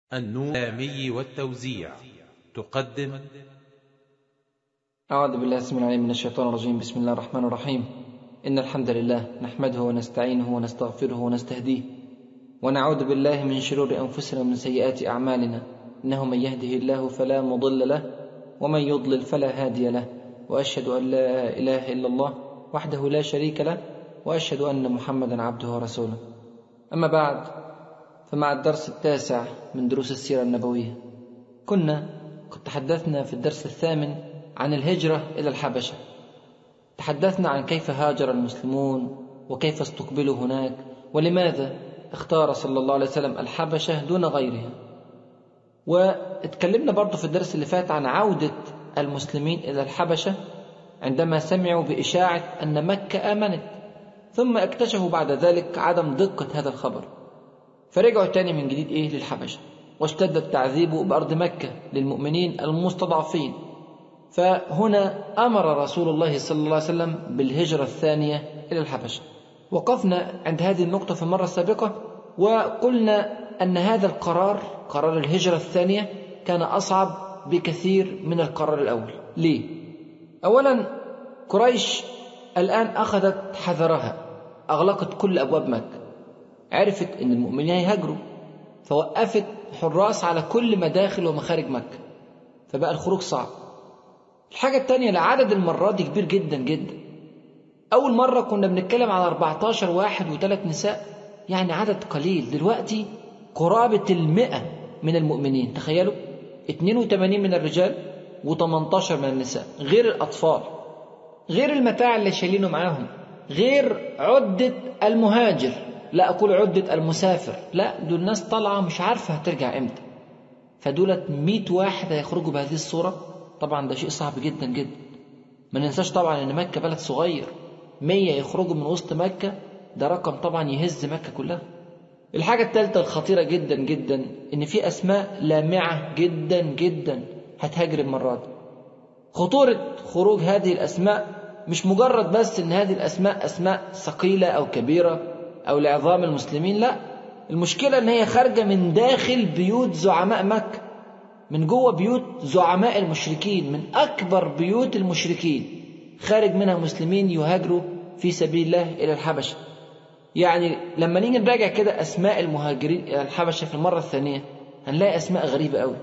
النورامي والتوزيع تقدم أعوذ بالله السميع العليم من الشيطان الرجيم بسم الله الرحمن الرحيم إن الحمد لله نحمده ونستعينه ونستغفره ونستهديه ونعوذ بالله من شرور أنفسنا ومن سيئات أعمالنا إنه من يهده الله فلا مضل له ومن يضلل فلا هادي له وأشهد أن لا إله إلا الله وحده لا شريك له وأشهد أن محمدا عبده ورسوله أما بعد فمع الدرس التاسع من دروس السيرة النبوية كنا قد تحدثنا في الدرس الثامن عن الهجرة إلى الحبشة تحدثنا عن كيف هاجر المسلمون وكيف استقبلوا هناك ولماذا اختار صلى الله عليه وسلم الحبشة دون غيرها واتكلمنا برضو في الدرس اللي فات عن عودة المسلمين إلى الحبشة عندما سمعوا بإشاعة أن مكة آمنت ثم اكتشفوا بعد ذلك عدم دقة هذا الخبر فرجعوا تاني من جديد إيه للحبشة واشتد التعذيب بأرض مكة للمؤمنين المستضعفين فهنا أمر رسول الله صلى الله عليه وسلم بالهجرة الثانية إلى الحبشة وقفنا عند هذه النقطة في المرة السابقة وقلنا أن هذا القرار قرار الهجرة الثانية كان أصعب بكثير من القرار الأول ليه؟ أولا قريش الآن أخذت حذرها أغلقت كل أبواب مكة عرفت أن المؤمنين هيهاجروا فوقفت حراس على كل مداخل ومخارج مكة فبقى الخروج صعب الحاجة التانية العدد المرات دي كبير جدا جدا أول مرة كنا بنتكلم على 14 واحد وثلاث نساء يعني عدد قليل دلوقتي قرابة المئة من المؤمنين تخيلوا 82 من الرجال و18 من النساء غير الأطفال غير المتاع اللي شايلينه معاهم غير عدة المهاجر لا أقول عدة المسافر لا دول ناس طالعة مش عارفة هترجع إمتى فدولت 100 واحد هيخرجوا بهذه الصورة طبعا ده شيء صعب جدا جدا ما ننساش طبعا ان مكة بلد صغير 100 يخرجوا من وسط مكة ده رقم طبعا يهز مكة كلها الحاجة الثالثة الخطيرة جدا جدا ان في اسماء لامعة جدا جدا هتهاجر المرة دي خطورة خروج هذه الاسماء مش مجرد بس ان هذه الاسماء اسماء ثقيلة او كبيرة او لعظام المسلمين لا المشكلة ان هي خارجة من داخل بيوت زعماء مكة من جوه بيوت زعماء المشركين من أكبر بيوت المشركين خارج منها مسلمين يهاجروا في سبيل الله إلى الحبشة يعني لما نيجي نراجع كده أسماء المهاجرين إلى الحبشة في المرة الثانية هنلاقي أسماء غريبة أوي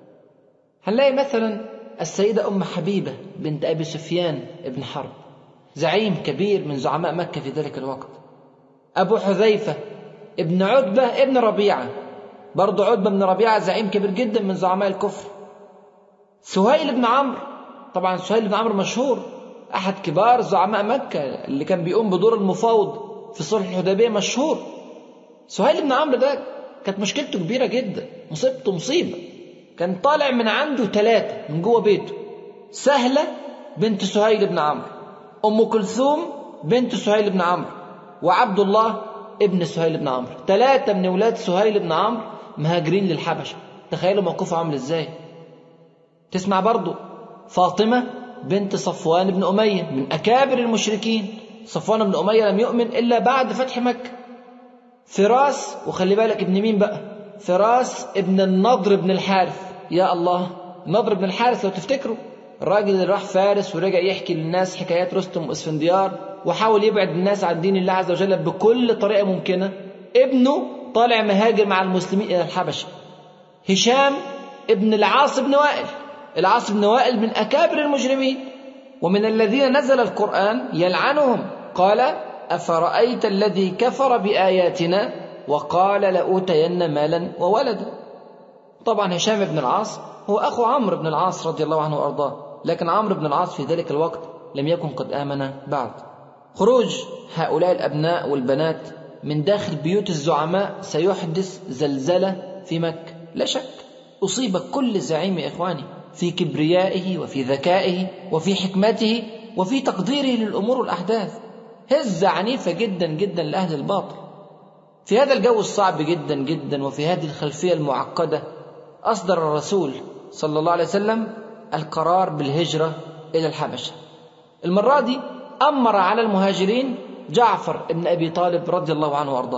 هنلاقي مثلا السيدة أم حبيبة بنت أبي سفيان ابن حرب زعيم كبير من زعماء مكة في ذلك الوقت أبو حذيفة ابن عتبة ابن ربيعة برضه عتبة بن ربيعة زعيم كبير جدا من زعماء الكفر سهيل بن عمرو طبعا سهيل بن عمرو مشهور أحد كبار زعماء مكة اللي كان بيقوم بدور المفاوض في صلح الحديبية مشهور سهيل بن عمرو ده كانت مشكلته كبيرة جدا مصيبته مصيبة كان طالع من عنده ثلاثة من جوه بيته سهلة بنت سهيل بن عمرو أم كلثوم بنت سهيل بن عمرو وعبد الله ابن سهيل بن عمرو ثلاثة من أولاد سهيل بن عمرو مهاجرين للحبشة تخيلوا موقفه عامل ازاي تسمع برضو فاطمة بنت صفوان بن أمية من أكابر المشركين صفوان بن أمية لم يؤمن إلا بعد فتح مكة فراس وخلي بالك ابن مين بقى فراس ابن النضر بن الحارث يا الله النضر بن الحارث لو تفتكروا الراجل اللي راح فارس ورجع يحكي للناس حكايات رستم واسفنديار وحاول يبعد الناس عن دين الله عز وجل بكل طريقة ممكنة ابنه طالع مهاجر مع المسلمين إلى الحبشة هشام ابن العاص بن وائل العاص بن وائل من أكابر المجرمين ومن الذين نزل القرآن يلعنهم قال أفرأيت الذي كفر بآياتنا وقال لأوتين مالا وولدا طبعا هشام بن العاص هو أخو عمرو بن العاص رضي الله عنه وأرضاه لكن عمرو بن العاص في ذلك الوقت لم يكن قد آمن بعد خروج هؤلاء الأبناء والبنات من داخل بيوت الزعماء سيحدث زلزلة في مكة لا شك أصيب كل زعيم يا إخواني في كبريائه وفي ذكائه وفي حكمته وفي تقديره للأمور والأحداث هزة عنيفة جدا جدا لأهل الباطل في هذا الجو الصعب جدا جدا وفي هذه الخلفية المعقدة أصدر الرسول صلى الله عليه وسلم القرار بالهجرة إلى الحبشة المرة دي أمر على المهاجرين جعفر بن أبي طالب رضي الله عنه وأرضاه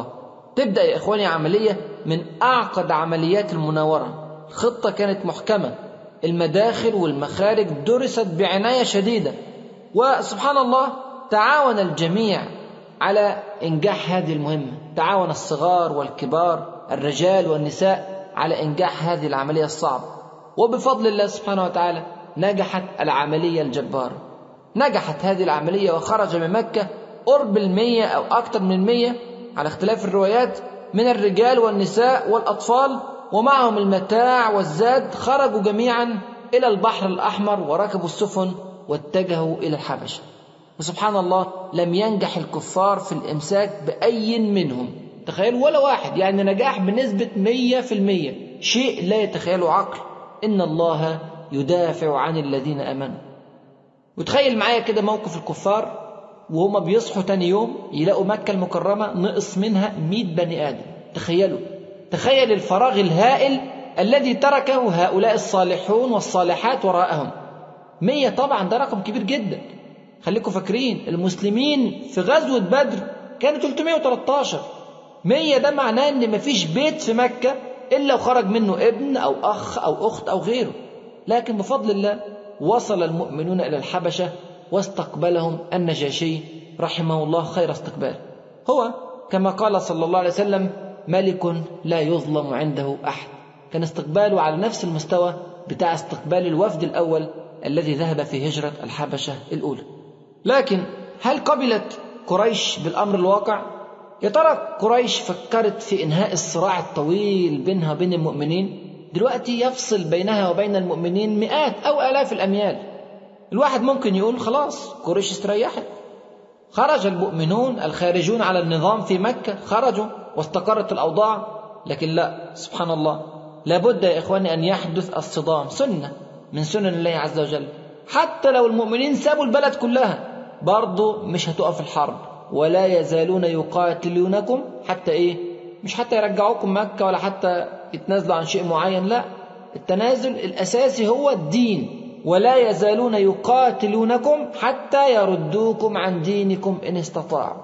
تبدأ يا إخواني عملية من أعقد عمليات المناورة الخطة كانت محكمة المداخل والمخارج درست بعناية شديدة وسبحان الله تعاون الجميع على إنجاح هذه المهمة تعاون الصغار والكبار الرجال والنساء على إنجاح هذه العملية الصعبة وبفضل الله سبحانه وتعالى نجحت العملية الجبارة نجحت هذه العملية وخرج من مكة قرب المية أو أكثر من المية على اختلاف الروايات من الرجال والنساء والأطفال ومعهم المتاع والزاد خرجوا جميعا إلى البحر الأحمر وركبوا السفن واتجهوا إلى الحبشة وسبحان الله لم ينجح الكفار في الإمساك بأي منهم تخيل ولا واحد يعني نجاح بنسبة مية في المية شيء لا يتخيله عقل إن الله يدافع عن الذين آمنوا وتخيل معايا كده موقف الكفار وهما بيصحوا تاني يوم يلاقوا مكة المكرمة نقص منها مئة بني آدم تخيلوا تخيل الفراغ الهائل الذي تركه هؤلاء الصالحون والصالحات وراءهم مية طبعا ده رقم كبير جدا خليكم فاكرين المسلمين في غزوة بدر كانوا 313 مية ده معناه ان مفيش بيت في مكة الا وخرج منه ابن او اخ او اخت او غيره لكن بفضل الله وصل المؤمنون الى الحبشة واستقبلهم النجاشي رحمه الله خير استقبال هو كما قال صلى الله عليه وسلم ملك لا يظلم عنده احد كان استقباله على نفس المستوى بتاع استقبال الوفد الاول الذي ذهب في هجره الحبشه الاولى لكن هل قبلت قريش بالامر الواقع يا ترى قريش فكرت في انهاء الصراع الطويل بينها وبين المؤمنين دلوقتي يفصل بينها وبين المؤمنين مئات او الاف الاميال الواحد ممكن يقول خلاص قريش استريحت خرج المؤمنون الخارجون على النظام في مكة خرجوا واستقرت الأوضاع لكن لا سبحان الله لابد يا إخواني أن يحدث الصدام سنة من سنن الله عز وجل حتى لو المؤمنين سابوا البلد كلها برضه مش هتقف الحرب ولا يزالون يقاتلونكم حتى إيه مش حتى يرجعوكم مكة ولا حتى يتنازلوا عن شيء معين لا التنازل الأساسي هو الدين ولا يزالون يقاتلونكم حتى يردوكم عن دينكم إن استطاعوا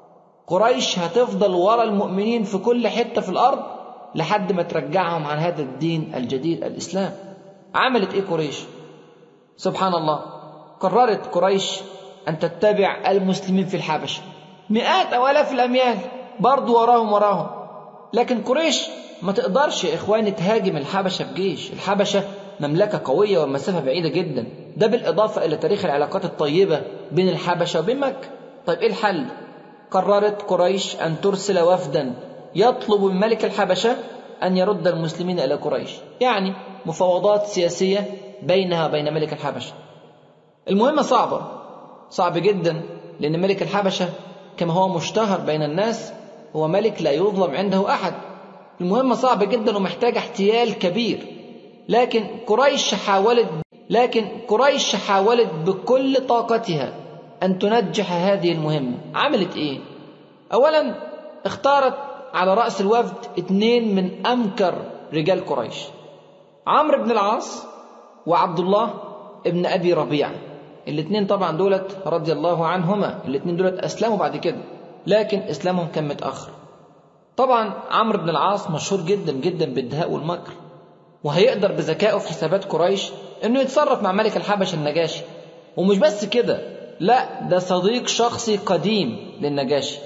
قريش هتفضل ورا المؤمنين في كل حتة في الأرض لحد ما ترجعهم عن هذا الدين الجديد الإسلام عملت إيه قريش سبحان الله قررت قريش أن تتبع المسلمين في الحبشة مئات أو آلاف الأميال برضو وراهم وراهم لكن قريش ما تقدرش يا إخواني تهاجم الحبشة بجيش الحبشة مملكة قوية ومسافة بعيدة جدا ده بالإضافة إلى تاريخ العلاقات الطيبة بين الحبشة وبين مكة طيب إيه الحل؟ قررت قريش أن ترسل وفدا يطلب من ملك الحبشة أن يرد المسلمين إلى قريش يعني مفاوضات سياسية بينها وبين ملك الحبشة المهمة صعبة صعب جدا لأن ملك الحبشة كما هو مشتهر بين الناس هو ملك لا يظلم عنده أحد المهمة صعبة جدا ومحتاجة احتيال كبير لكن قريش حاولت لكن قريش حاولت بكل طاقتها أن تنجح هذه المهمة عملت إيه؟ أولا اختارت على رأس الوفد اثنين من أمكر رجال قريش عمرو بن العاص وعبد الله ابن أبي ربيعة الاثنين طبعا دولت رضي الله عنهما الاثنين دولت أسلموا بعد كده لكن إسلامهم كان متأخر طبعا عمرو بن العاص مشهور جدا جدا بالدهاء والمكر وهيقدر بذكائه في حسابات قريش انه يتصرف مع ملك الحبش النجاشي ومش بس كده لا ده صديق شخصي قديم للنجاشي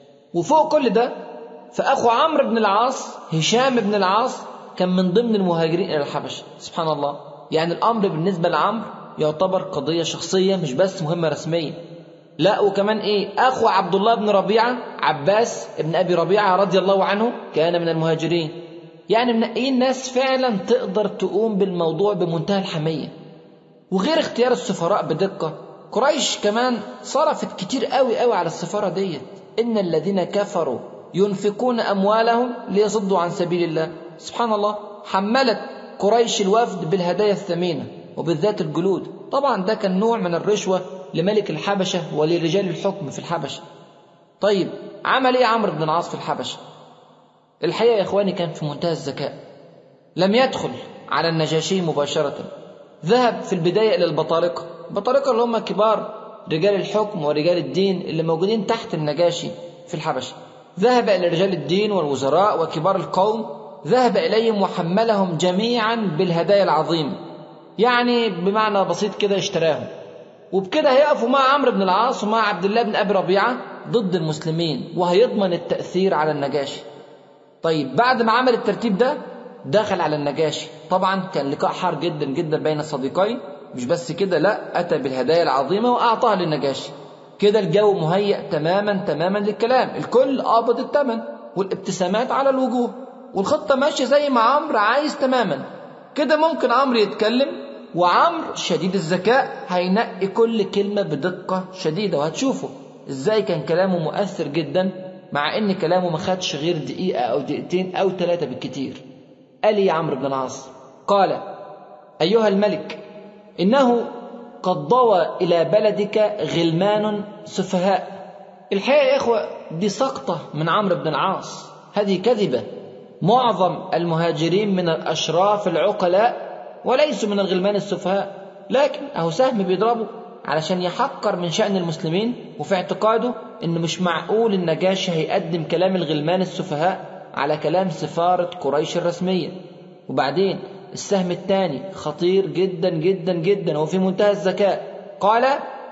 وفوق كل ده فأخو عمرو بن العاص هشام بن العاص كان من ضمن المهاجرين إلى الحبشة سبحان الله يعني الأمر بالنسبة لعمرو يعتبر قضية شخصية مش بس مهمة رسمية لا وكمان ايه اخو عبد الله بن ربيعه عباس ابن ابي ربيعه رضي الله عنه كان من المهاجرين يعني منقيين ناس فعلا تقدر تقوم بالموضوع بمنتهى الحميه وغير اختيار السفراء بدقه قريش كمان صرفت كتير قوي قوي على السفاره ديت ان الذين كفروا ينفقون اموالهم ليصدوا عن سبيل الله سبحان الله حملت قريش الوفد بالهدايا الثمينه وبالذات الجلود طبعا ده كان نوع من الرشوه لملك الحبشة ولرجال الحكم في الحبشة طيب عمل ايه عمرو بن العاص في الحبشة الحقيقة يا إخواني كان في منتهى الذكاء لم يدخل على النجاشي مباشرة ذهب في البداية إلى البطارقة البطارقة اللي هم كبار رجال الحكم ورجال الدين اللي موجودين تحت النجاشي في الحبشة ذهب إلى رجال الدين والوزراء وكبار القوم ذهب إليهم وحملهم جميعا بالهدايا العظيمة يعني بمعنى بسيط كده اشتراهم وبكده هيقفوا مع عمرو بن العاص ومع عبد الله بن أبي ربيعة ضد المسلمين وهيضمن التأثير على النجاشي طيب بعد ما عمل الترتيب ده دخل على النجاشي طبعا كان لقاء حار جدا جدا بين الصديقين مش بس كده لا أتى بالهدايا العظيمة وأعطاها للنجاشي كده الجو مهيأ تماما تماما للكلام الكل قابض الثمن والابتسامات على الوجوه والخطة ماشية زي ما عمرو عايز تماما كده ممكن عمرو يتكلم وعمرو شديد الذكاء هينقي كل كلمة بدقة شديدة وهتشوفوا ازاي كان كلامه مؤثر جدا مع ان كلامه ما خدش غير دقيقة او دقيقتين او ثلاثة بالكتير قال يا عمرو بن العاص قال ايها الملك انه قد ضوى الى بلدك غلمان سفهاء الحقيقة يا اخوة دي سقطة من عمرو بن العاص هذه كذبة معظم المهاجرين من الاشراف العقلاء وليسوا من الغلمان السفهاء لكن اهو سهم بيضربه علشان يحقر من شأن المسلمين وفي اعتقاده إن مش معقول النجاشي هيقدم كلام الغلمان السفهاء على كلام سفارة قريش الرسمية وبعدين السهم الثاني خطير جدا جدا جدا وفي منتهى الذكاء قال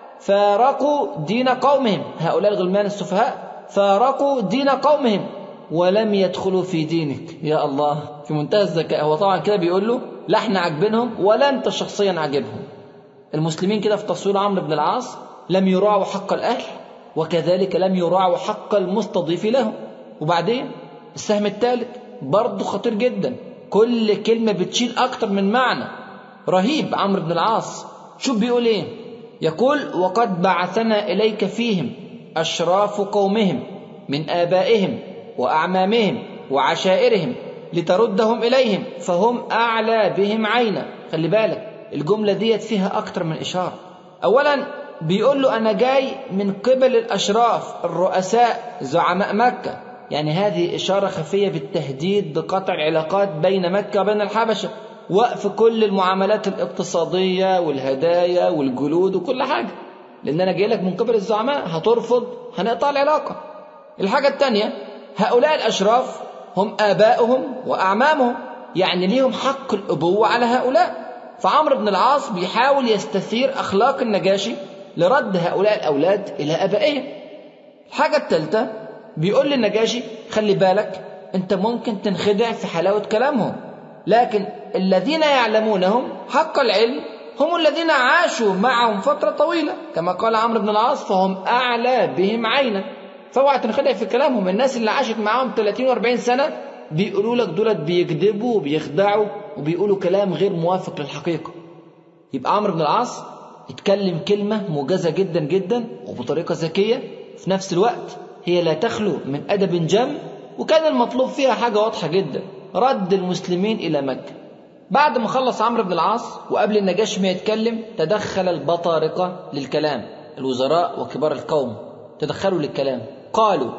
فارقوا دين قومهم هؤلاء الغلمان السفهاء فارقوا دين قومهم ولم يدخلوا في دينك يا الله في منتهى الذكاء هو طبعا كده بيقول له لا احنا عاجبينهم ولا انت شخصيا عاجبهم المسلمين كده في تصوير عمرو بن العاص لم يراعوا حق الأهل وكذلك لم يراعوا حق المستضيف لهم وبعدين السهم الثالث برضه خطير جدا كل كلمة بتشيل أكتر من معنى رهيب عمرو بن العاص شوف بيقول إيه يقول وقد بعثنا إليك فيهم أشراف قومهم من آبائهم وأعمامهم وعشائرهم لتردهم إليهم فهم أعلى بهم عينا خلي بالك الجملة ديت فيها أكتر من إشارة أولا بيقول له أنا جاي من قبل الأشراف الرؤساء زعماء مكة يعني هذه إشارة خفية بالتهديد بقطع العلاقات بين مكة وبين الحبشة وقف كل المعاملات الاقتصادية والهدايا والجلود وكل حاجة لأن أنا جاي لك من قبل الزعماء هترفض هنقطع العلاقة الحاجة الثانية هؤلاء الأشراف هم آبائهم وأعمامهم يعني ليهم حق الأبوة على هؤلاء فعمرو بن العاص بيحاول يستثير أخلاق النجاشي لرد هؤلاء الأولاد إلى أبائهم الحاجة الثالثة بيقول للنجاشي خلي بالك أنت ممكن تنخدع في حلاوة كلامهم لكن الذين يعلمونهم حق العلم هم الذين عاشوا معهم فترة طويلة كما قال عمرو بن العاص فهم أعلى بهم عينا فاوعى تنخدع في كلامهم الناس اللي عاشت معاهم 30 و40 سنة بيقولوا لك دولت بيكذبوا وبيخدعوا وبيقولوا كلام غير موافق للحقيقة يبقى عمرو بن العاص اتكلم كلمة موجزة جدا جدا وبطريقة ذكية في نفس الوقت هي لا تخلو من أدب جم وكان المطلوب فيها حاجة واضحة جدا رد المسلمين إلى مكة بعد ما خلص عمرو بن العاص وقبل النجاشي ما يتكلم تدخل البطارقة للكلام الوزراء وكبار القوم تدخلوا للكلام قالوا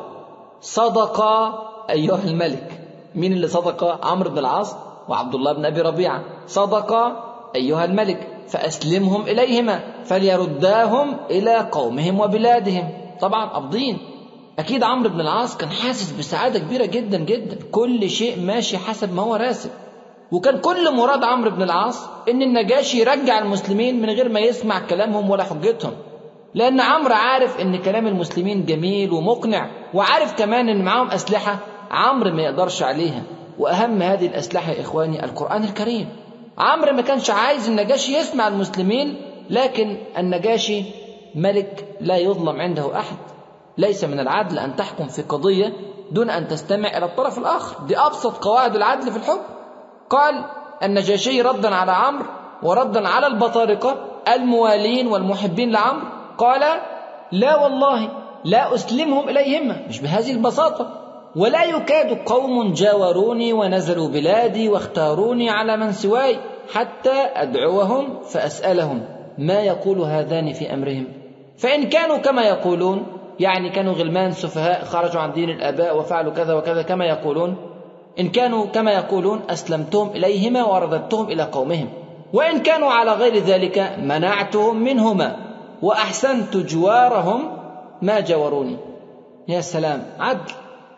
صدق أيها الملك مين اللي صدق عمرو بن العاص وعبد الله بن أبي ربيعة صدق أيها الملك فأسلمهم إليهما فليرداهم إلى قومهم وبلادهم طبعا قابضين أكيد عمرو بن العاص كان حاسس بسعادة كبيرة جدا جدا كل شيء ماشي حسب ما هو راسم وكان كل مراد عمرو بن العاص إن النجاشي يرجع المسلمين من غير ما يسمع كلامهم ولا حجتهم لأن عمرو عارف إن كلام المسلمين جميل ومقنع وعارف كمان إن معاهم أسلحة عمرو ما يقدرش عليها وأهم هذه الأسلحة يا إخواني القرآن الكريم عمرو ما كانش عايز النجاشي يسمع المسلمين لكن النجاشي ملك لا يظلم عنده أحد ليس من العدل أن تحكم في قضية دون أن تستمع إلى الطرف الآخر دي أبسط قواعد العدل في الحكم قال النجاشي ردا على عمرو وردا على البطارقة الموالين والمحبين لعمرو قال لا والله لا أسلمهم إليهما مش بهذه البساطة ولا يكاد قوم جاوروني ونزلوا بلادي واختاروني على من سواي حتى أدعوهم فأسألهم ما يقول هذان في أمرهم فإن كانوا كما يقولون يعني كانوا غلمان سفهاء خرجوا عن دين الآباء وفعلوا كذا وكذا كما يقولون إن كانوا كما يقولون أسلمتهم إليهما ورددتهم إلى قومهم وإن كانوا على غير ذلك منعتهم منهما وأحسنت جوارهم ما جاوروني يا سلام عدل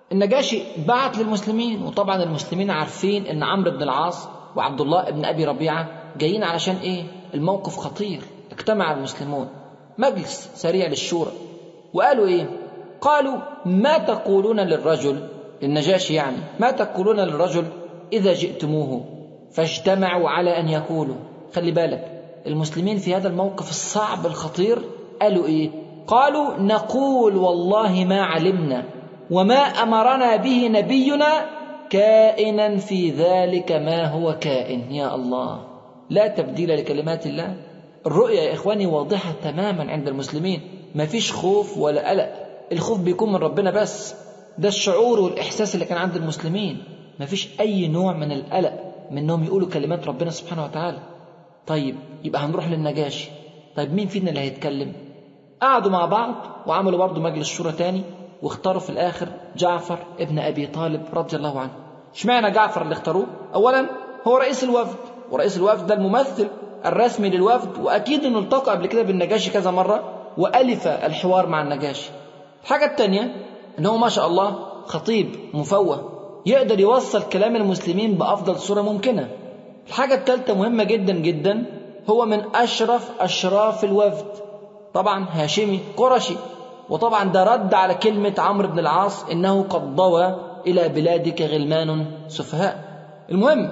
النجاشي بعت للمسلمين وطبعا المسلمين عارفين ان عمرو بن العاص وعبد الله بن ابي ربيعه جايين علشان ايه الموقف خطير اجتمع المسلمون مجلس سريع للشورى وقالوا ايه قالوا ما تقولون للرجل للنجاشي يعني ما تقولون للرجل اذا جئتموه فاجتمعوا على ان يقولوا خلي بالك المسلمين في هذا الموقف الصعب الخطير قالوا ايه قالوا نقول والله ما علمنا وما امرنا به نبينا كائنا في ذلك ما هو كائن يا الله لا تبديل لكلمات الله الرؤيا يا اخواني واضحه تماما عند المسلمين ما فيش خوف ولا قلق الخوف بيكون من ربنا بس ده الشعور والاحساس اللي كان عند المسلمين ما فيش اي نوع من القلق من انهم يقولوا كلمات ربنا سبحانه وتعالى طيب يبقى هنروح للنجاشي طيب مين فينا اللي هيتكلم قعدوا مع بعض وعملوا برضه مجلس شورى تاني واختاروا في الاخر جعفر ابن ابي طالب رضي الله عنه اشمعنى جعفر اللي اختاروه اولا هو رئيس الوفد ورئيس الوفد ده الممثل الرسمي للوفد واكيد انه التقى قبل كده بالنجاشي كذا مره والف الحوار مع النجاشي الحاجه الثانيه ان هو ما شاء الله خطيب مفوه يقدر يوصل كلام المسلمين بافضل صوره ممكنه الحاجه الثالثه مهمه جدا جدا هو من اشرف اشراف الوفد طبعا هاشمي قرشي وطبعا ده رد على كلمة عمرو بن العاص إنه قد ضوى إلى بلادك غلمان سفهاء المهم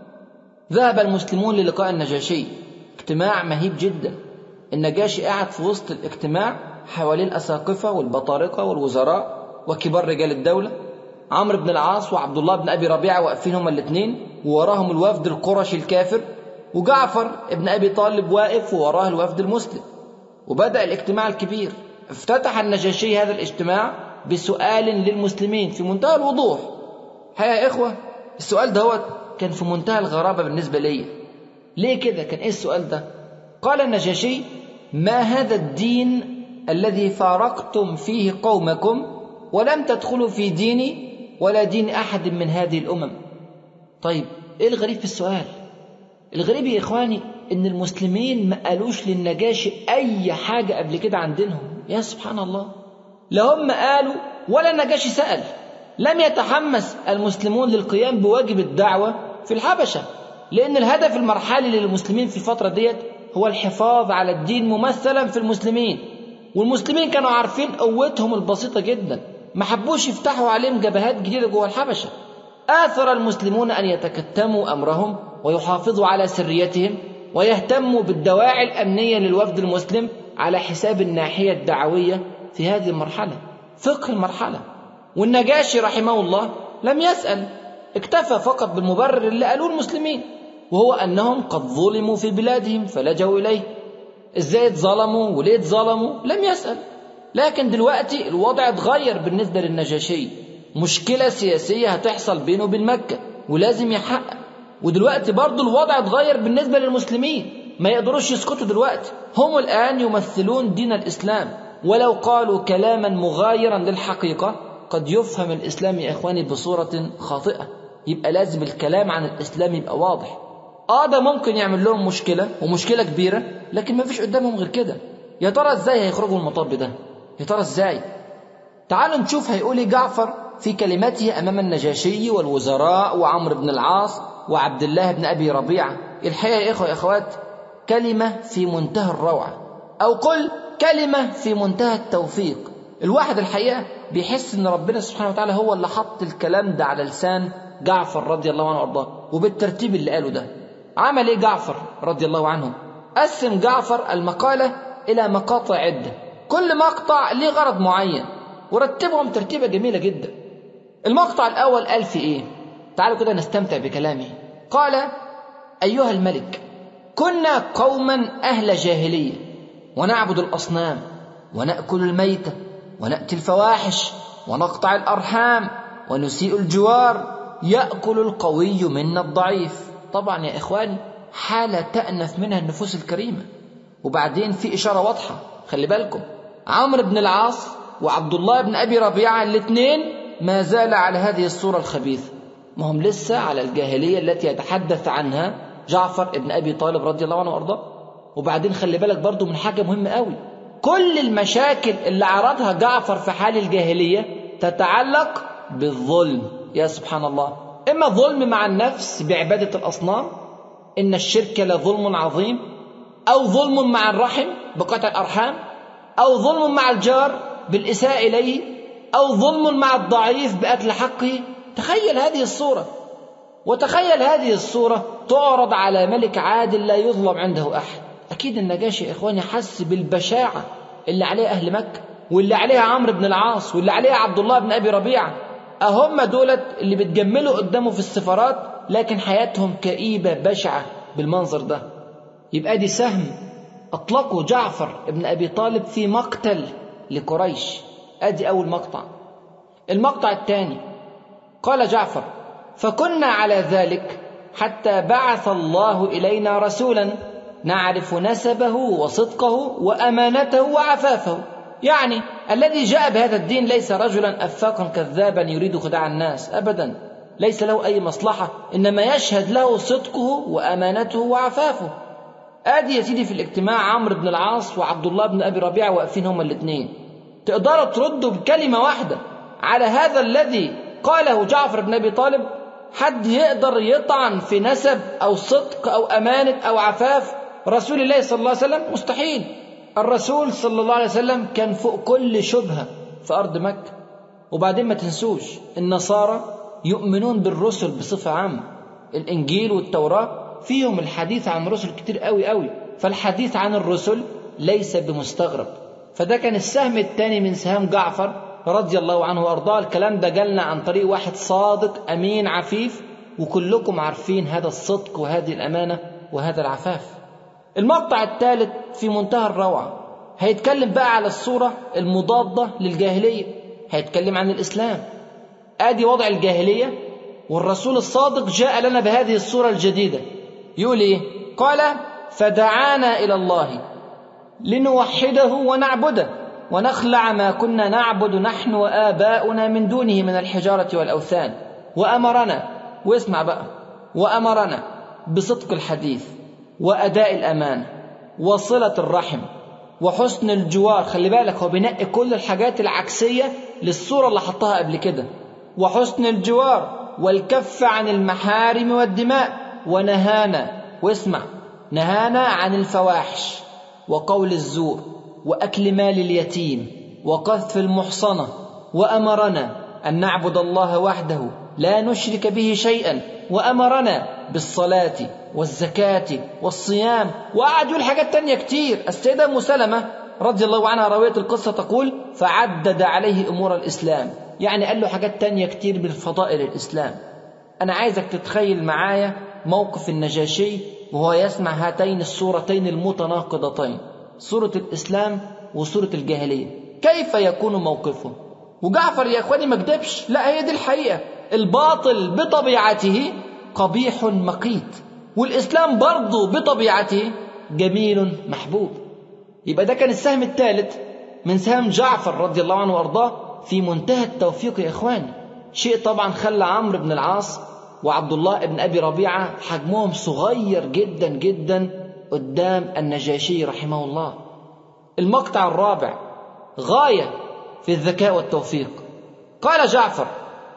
ذهب المسلمون للقاء النجاشي اجتماع مهيب جدا النجاشي قاعد في وسط الاجتماع حواليه الأساقفة والبطارقة والوزراء وكبار رجال الدولة عمرو بن العاص وعبد الله بن أبي ربيعة واقفين هما الاثنين ووراهم الوفد القرشي الكافر وجعفر ابن أبي طالب واقف ووراه الوفد المسلم وبدأ الاجتماع الكبير افتتح النجاشي هذا الاجتماع بسؤال للمسلمين في منتهى الوضوح الحقيقة يا إخوة السؤال ده كان في منتهى الغرابة بالنسبة لي ليه كده كان إيه السؤال ده قال النجاشي ما هذا الدين الذي فارقتم فيه قومكم ولم تدخلوا في ديني ولا دين أحد من هذه الأمم طيب إيه الغريب في السؤال الغريب يا إخواني إن المسلمين ما قالوش للنجاشي أي حاجة قبل كده عن دينهم يا سبحان الله لا هم قالوا ولا النجاشي سأل لم يتحمس المسلمون للقيام بواجب الدعوة في الحبشة لأن الهدف المرحلي للمسلمين في الفترة ديت هو الحفاظ على الدين ممثلا في المسلمين والمسلمين كانوا عارفين قوتهم البسيطة جدا ما حبوش يفتحوا عليهم جبهات جديدة جوه الحبشة آثر المسلمون أن يتكتموا أمرهم ويحافظوا على سريتهم ويهتموا بالدواعي الأمنية للوفد المسلم على حساب الناحية الدعوية في هذه المرحلة فقه المرحلة والنجاشي رحمه الله لم يسأل اكتفى فقط بالمبرر اللي قالوه المسلمين وهو أنهم قد ظلموا في بلادهم فلجوا إليه ازاي اتظلموا وليه اتظلموا لم يسأل لكن دلوقتي الوضع اتغير بالنسبة للنجاشي مشكلة سياسية هتحصل بينه وبين مكة ولازم يحقق ودلوقتي برضه الوضع اتغير بالنسبة للمسلمين ما يقدروش يسكتوا دلوقتي هم الآن يمثلون دين الإسلام ولو قالوا كلاما مغايرا للحقيقة قد يفهم الإسلام يا إخواني بصورة خاطئة يبقى لازم الكلام عن الإسلام يبقى واضح آه ده ممكن يعمل لهم مشكلة ومشكلة كبيرة لكن ما فيش قدامهم غير كده يا ترى إزاي هيخرجوا من المطب ده يا ترى إزاي تعالوا نشوف هيقول إيه جعفر في كلمته أمام النجاشي والوزراء وعمرو بن العاص وعبد الله بن أبي ربيعة الحقيقة يا إخوة يا أخوات كلمة في منتهى الروعة أو قل كلمة في منتهى التوفيق الواحد الحقيقة بيحس إن ربنا سبحانه وتعالى هو اللي حط الكلام ده على لسان جعفر رضي الله عنه وأرضاه وبالترتيب اللي قاله ده عمل إيه جعفر رضي الله عنه قسم جعفر المقالة إلى مقاطع عدة كل مقطع ليه غرض معين ورتبهم ترتيبة جميلة جدا المقطع الأول قال في إيه تعالوا كده نستمتع بكلامه قال أيها الملك كنا قوما أهل جاهلية ونعبد الأصنام ونأكل الميتة ونأتي الفواحش ونقطع الأرحام ونسيء الجوار يأكل القوي منا الضعيف طبعا يا إخواني حالة تأنف منها النفوس الكريمة وبعدين في إشارة واضحة خلي بالكم عمرو بن العاص وعبد الله بن أبي ربيعة الاثنين ما زال على هذه الصورة الخبيثة ما هم لسه على الجاهلية التي يتحدث عنها جعفر بن أبي طالب رضي الله عنه وأرضاه وبعدين خلي بالك برضو من حاجة مهمة قوي كل المشاكل اللي عرضها جعفر في حال الجاهلية تتعلق بالظلم يا سبحان الله إما ظلم مع النفس بعبادة الأصنام إن الشرك لظلم عظيم أو ظلم مع الرحم بقطع الأرحام أو ظلم مع الجار بالإساءة إليه أو ظلم مع الضعيف بأكل حقه تخيل هذه الصورة وتخيل هذه الصورة تعرض على ملك عادل لا يظلم عنده أحد أكيد النجاشي يا إخواني حس بالبشاعة اللي عليها أهل مكة واللي عليها عمرو بن العاص واللي عليها عبد الله بن أبي ربيعة أهم دولت اللي بتجملوا قدامه في السفارات لكن حياتهم كئيبة بشعة بالمنظر ده يبقى دي سهم أطلقه جعفر بن أبي طالب في مقتل لقريش أدي أول مقطع المقطع الثاني قال جعفر فكنا على ذلك حتى بعث الله إلينا رسولا نعرف نسبه وصدقه وأمانته وعفافه يعني الذي جاء بهذا الدين ليس رجلا أفاقا كذابا يريد خداع الناس أبدا ليس له أي مصلحة إنما يشهد له صدقه وأمانته وعفافه آدي يا سيدي في الاجتماع عمرو بن العاص وعبد الله بن أبي ربيعة واقفين هما الاثنين تقدروا تردوا بكلمة واحدة على هذا الذي قاله جعفر بن أبي طالب حد يقدر يطعن في نسب أو صدق أو أمانة أو عفاف رسول الله صلى الله عليه وسلم مستحيل الرسول صلى الله عليه وسلم كان فوق كل شبهة في أرض مكة وبعدين ما تنسوش النصارى يؤمنون بالرسل بصفة عامة الإنجيل والتوراة فيهم الحديث عن رسل كتير قوي قوي فالحديث عن الرسل ليس بمستغرب فده كان السهم الثاني من سهام جعفر رضي الله عنه وارضاه الكلام ده جالنا عن طريق واحد صادق امين عفيف وكلكم عارفين هذا الصدق وهذه الامانه وهذا العفاف المقطع الثالث في منتهى الروعه هيتكلم بقى على الصوره المضاده للجاهليه هيتكلم عن الاسلام ادي وضع الجاهليه والرسول الصادق جاء لنا بهذه الصوره الجديده يقول ايه قال فدعانا الى الله لنوحده ونعبده ونخلع ما كنا نعبد نحن وآباؤنا من دونه من الحجارة والأوثان وأمرنا واسمع بقى وأمرنا بصدق الحديث وأداء الأمانة وصلة الرحم وحسن الجوار خلي بالك هو بينقي كل الحاجات العكسية للصورة اللي حطها قبل كده وحسن الجوار والكف عن المحارم والدماء ونهانا واسمع نهانا عن الفواحش وقول الزور واكل مال اليتيم وقذف المحصنه وامرنا ان نعبد الله وحده لا نشرك به شيئا وامرنا بالصلاه والزكاه والصيام وقعد يقول حاجات تانية كتير السيده ام سلمه رضي الله عنها راويه القصه تقول فعدد عليه امور الاسلام يعني قال له حاجات تانية كتير من فضائل الاسلام انا عايزك تتخيل معايا موقف النجاشي وهو يسمع هاتين الصورتين المتناقضتين صورة الإسلام وصورة الجاهلية كيف يكون موقفه وجعفر يا إخواني ما كدبش لا هي دي الحقيقة الباطل بطبيعته قبيح مقيت والإسلام برضه بطبيعته جميل محبوب يبقى ده كان السهم الثالث من سهم جعفر رضي الله عنه وأرضاه في منتهى التوفيق يا إخواني شيء طبعا خلى عمرو بن العاص وعبد الله بن أبي ربيعة حجمهم صغير جدا جدا قدام النجاشي رحمه الله المقطع الرابع غاية في الذكاء والتوفيق قال جعفر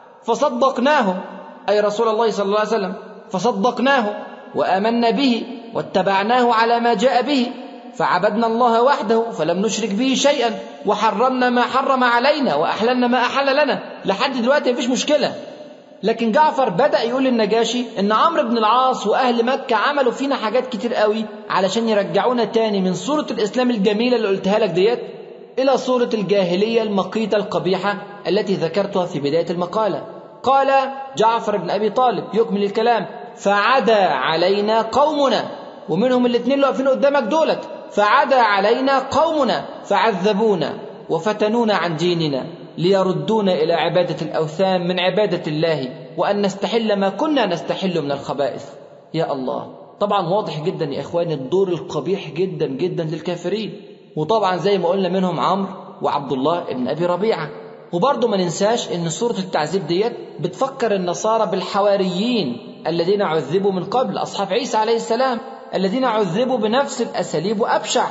فصدقناه أي رسول الله صلى الله عليه وسلم فصدقناه وآمنا به واتبعناه على ما جاء به فعبدنا الله وحده فلم نشرك به شيئا وحرمنا ما حرم علينا وأحللنا ما أحل لنا لحد دلوقتي مفيش مشكلة لكن جعفر بدأ يقول للنجاشي إن عمرو بن العاص وأهل مكة عملوا فينا حاجات كتير قوي علشان يرجعونا تاني من صورة الإسلام الجميلة اللي قلتها لك ديت إلى صورة الجاهلية المقيتة القبيحة التي ذكرتها في بداية المقالة قال جعفر بن أبي طالب يكمل الكلام فعدا علينا قومنا ومنهم الاثنين اللي واقفين قدامك دولت فعدا علينا قومنا فعذبونا وفتنونا عن ديننا ليردونا الى عباده الاوثان من عباده الله وان نستحل ما كنا نستحل من الخبائث يا الله طبعا واضح جدا يا اخواني الدور القبيح جدا جدا للكافرين وطبعا زي ما قلنا منهم عمرو وعبد الله بن ابي ربيعه وبرضه ما ننساش ان سوره التعذيب ديت بتفكر النصارى بالحواريين الذين عذبوا من قبل اصحاب عيسى عليه السلام الذين عذبوا بنفس الاساليب وابشع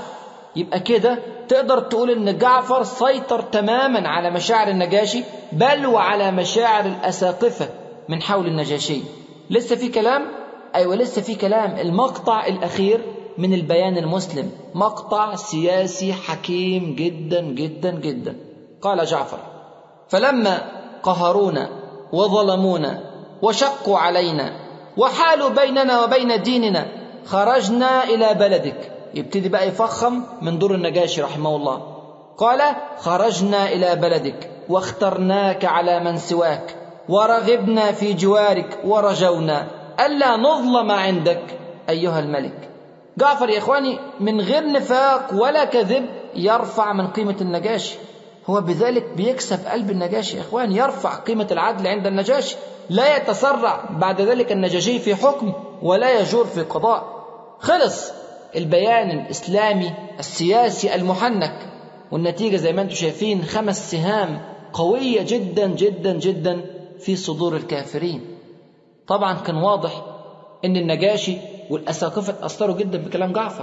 يبقى كده تقدر تقول ان جعفر سيطر تماما على مشاعر النجاشي بل وعلى مشاعر الاساقفه من حول النجاشي لسه في كلام ايوه لسه في كلام المقطع الاخير من البيان المسلم مقطع سياسي حكيم جدا جدا جدا قال جعفر فلما قهرونا وظلمونا وشقوا علينا وحالوا بيننا وبين ديننا خرجنا الى بلدك يبتدي بقى يفخم من دور النجاشي رحمه الله قال خرجنا الى بلدك واخترناك على من سواك ورغبنا في جوارك ورجونا الا نظلم عندك ايها الملك جعفر يا اخواني من غير نفاق ولا كذب يرفع من قيمه النجاشي هو بذلك بيكسب قلب النجاشي يا اخوان يرفع قيمه العدل عند النجاشي لا يتسرع بعد ذلك النجاشي في حكم ولا يجور في قضاء خلص البيان الاسلامي السياسي المحنك والنتيجه زي ما انتم شايفين خمس سهام قويه جدا جدا جدا في صدور الكافرين طبعا كان واضح ان النجاشي والاساقفه اتاثروا جدا بكلام جعفر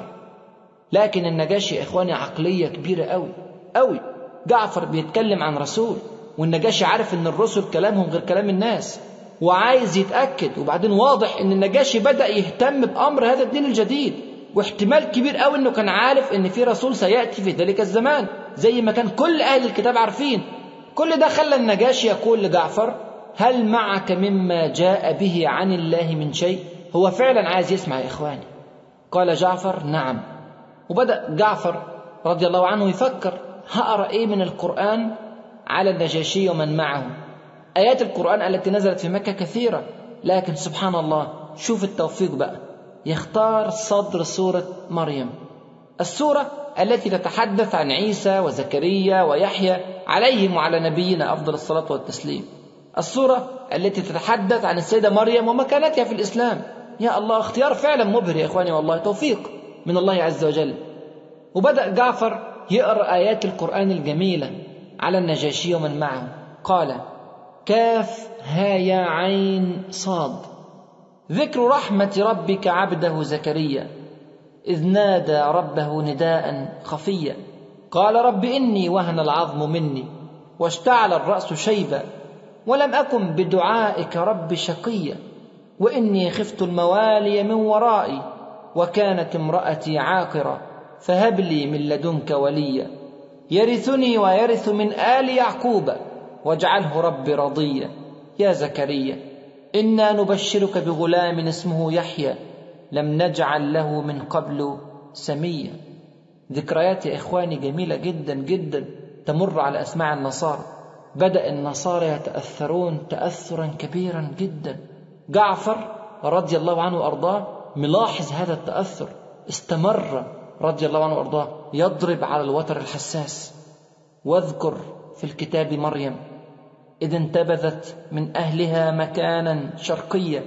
لكن النجاشي يا اخواني عقليه كبيره قوي قوي جعفر بيتكلم عن رسول والنجاشي عارف ان الرسل كلامهم غير كلام الناس وعايز يتاكد وبعدين واضح ان النجاشي بدا يهتم بامر هذا الدين الجديد واحتمال كبير قوي انه كان عارف ان في رسول سياتي في ذلك الزمان زي ما كان كل اهل الكتاب عارفين كل ده خلى النجاشي يقول لجعفر هل معك مما جاء به عن الله من شيء هو فعلا عايز يسمع يا اخواني قال جعفر نعم وبدا جعفر رضي الله عنه يفكر هقرا ايه من القران على النجاشي ومن معه ايات القران التي نزلت في مكه كثيره لكن سبحان الله شوف التوفيق بقى يختار صدر سوره مريم السوره التي تتحدث عن عيسى وزكريا ويحيى عليهم وعلى نبينا افضل الصلاه والتسليم السوره التي تتحدث عن السيده مريم ومكانتها في الاسلام يا الله اختيار فعلا مبهر يا اخواني والله توفيق من الله عز وجل وبدا جعفر يقرا ايات القران الجميله على النجاشي ومن معه قال كاف ها يا عين صاد ذكر رحمه ربك عبده زكريا اذ نادى ربه نداء خفيا قال رب اني وهن العظم مني واشتعل الراس شيبا ولم اكن بدعائك رب شقيا واني خفت الموالي من ورائي وكانت امراتي عاقره فهب لي من لدنك وليا يرثني ويرث من ال يعقوب واجعله رب رضيا يا زكريا انا نبشرك بغلام اسمه يحيى لم نجعل له من قبل سميا ذكريات يا اخواني جميله جدا جدا تمر على اسماع النصارى بدا النصارى يتاثرون تاثرا كبيرا جدا جعفر رضي الله عنه وارضاه ملاحظ هذا التاثر استمر رضي الله عنه وارضاه يضرب على الوتر الحساس واذكر في الكتاب مريم اذ انتبذت من اهلها مكانا شرقيا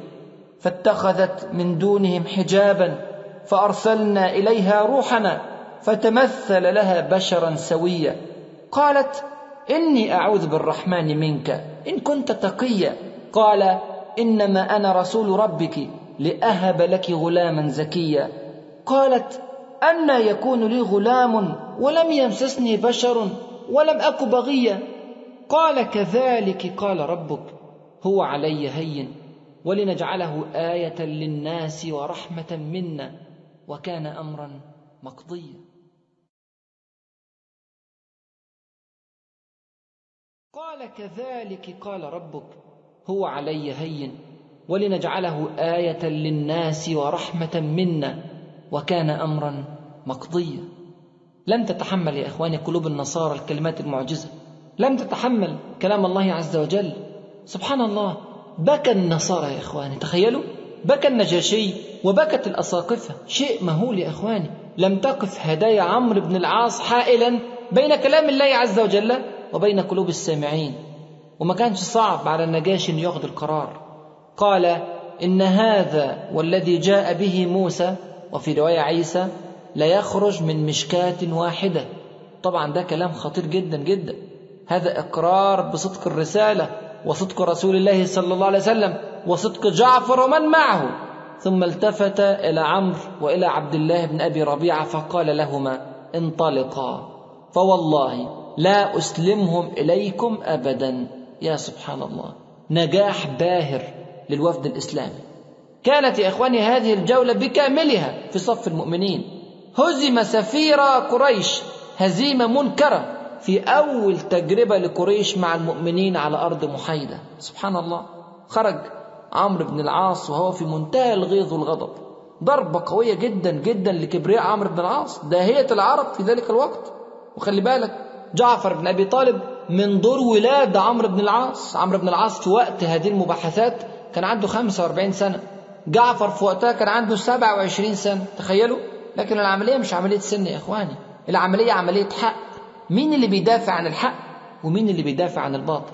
فاتخذت من دونهم حجابا فارسلنا اليها روحنا فتمثل لها بشرا سويا قالت اني اعوذ بالرحمن منك ان كنت تقيا قال انما انا رسول ربك لاهب لك غلاما زكيا قالت أنى يكون لي غلام ولم يمسسني بشر ولم أك بغيا قال كذلك قال ربك هو علي هين ولنجعله آية للناس ورحمة منا وكان أمرا مقضيا قال كذلك قال ربك هو علي هين ولنجعله آية للناس ورحمة منا وكان امرا مقضيا لم تتحمل يا اخواني قلوب النصارى الكلمات المعجزه لم تتحمل كلام الله عز وجل سبحان الله بكى النصارى يا اخواني تخيلوا بكى النجاشي وبكت الاساقفه شيء مهول يا اخواني لم تقف هدايا عمرو بن العاص حائلا بين كلام الله عز وجل وبين قلوب السامعين وما كانش صعب على النجاشي ان ياخذ القرار قال ان هذا والذي جاء به موسى وفي رواية عيسى لا يخرج من مشكاة واحدة طبعا ده كلام خطير جدا جدا هذا إقرار بصدق الرسالة وصدق رسول الله صلى الله عليه وسلم وصدق جعفر ومن معه ثم التفت إلى عمرو وإلى عبد الله بن أبي ربيعة فقال لهما انطلقا فوالله لا أسلمهم إليكم أبدا يا سبحان الله نجاح باهر للوفد الإسلامي كانت يا إخواني هذه الجولة بكاملها في صف المؤمنين هزم سفير قريش هزيمة منكرة في أول تجربة لقريش مع المؤمنين على أرض محايدة سبحان الله خرج عمرو بن العاص وهو في منتهى الغيظ والغضب ضربة قوية جدا جدا لكبرياء عمرو بن العاص داهية العرب في ذلك الوقت وخلي بالك جعفر بن أبي طالب من دور ولاد عمرو بن العاص عمرو بن العاص في وقت هذه المباحثات كان عنده 45 سنة جعفر في وقتها كان عنده 27 سنة تخيلوا لكن العملية مش عملية سن يا إخواني العملية عملية حق مين اللي بيدافع عن الحق ومين اللي بيدافع عن الباطل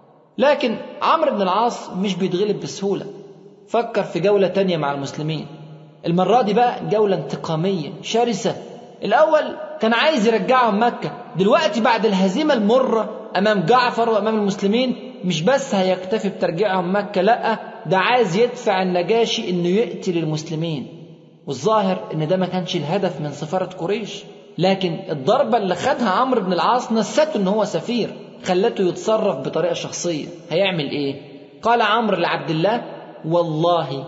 لكن عمرو بن العاص مش بيتغلب بسهولة فكر في جولة تانية مع المسلمين المرة دي بقى جولة انتقامية شرسة الأول كان عايز يرجعهم مكة دلوقتي بعد الهزيمة المرة أمام جعفر وأمام المسلمين مش بس هيكتفي بترجيعهم مكة لأ ده عايز يدفع النجاشي إنه يقتل المسلمين والظاهر إن ده ما كانش الهدف من سفارة قريش لكن الضربة اللي خدها عمرو بن العاص نسته إن هو سفير خلته يتصرف بطريقة شخصية هيعمل إيه؟ قال عمرو لعبد الله والله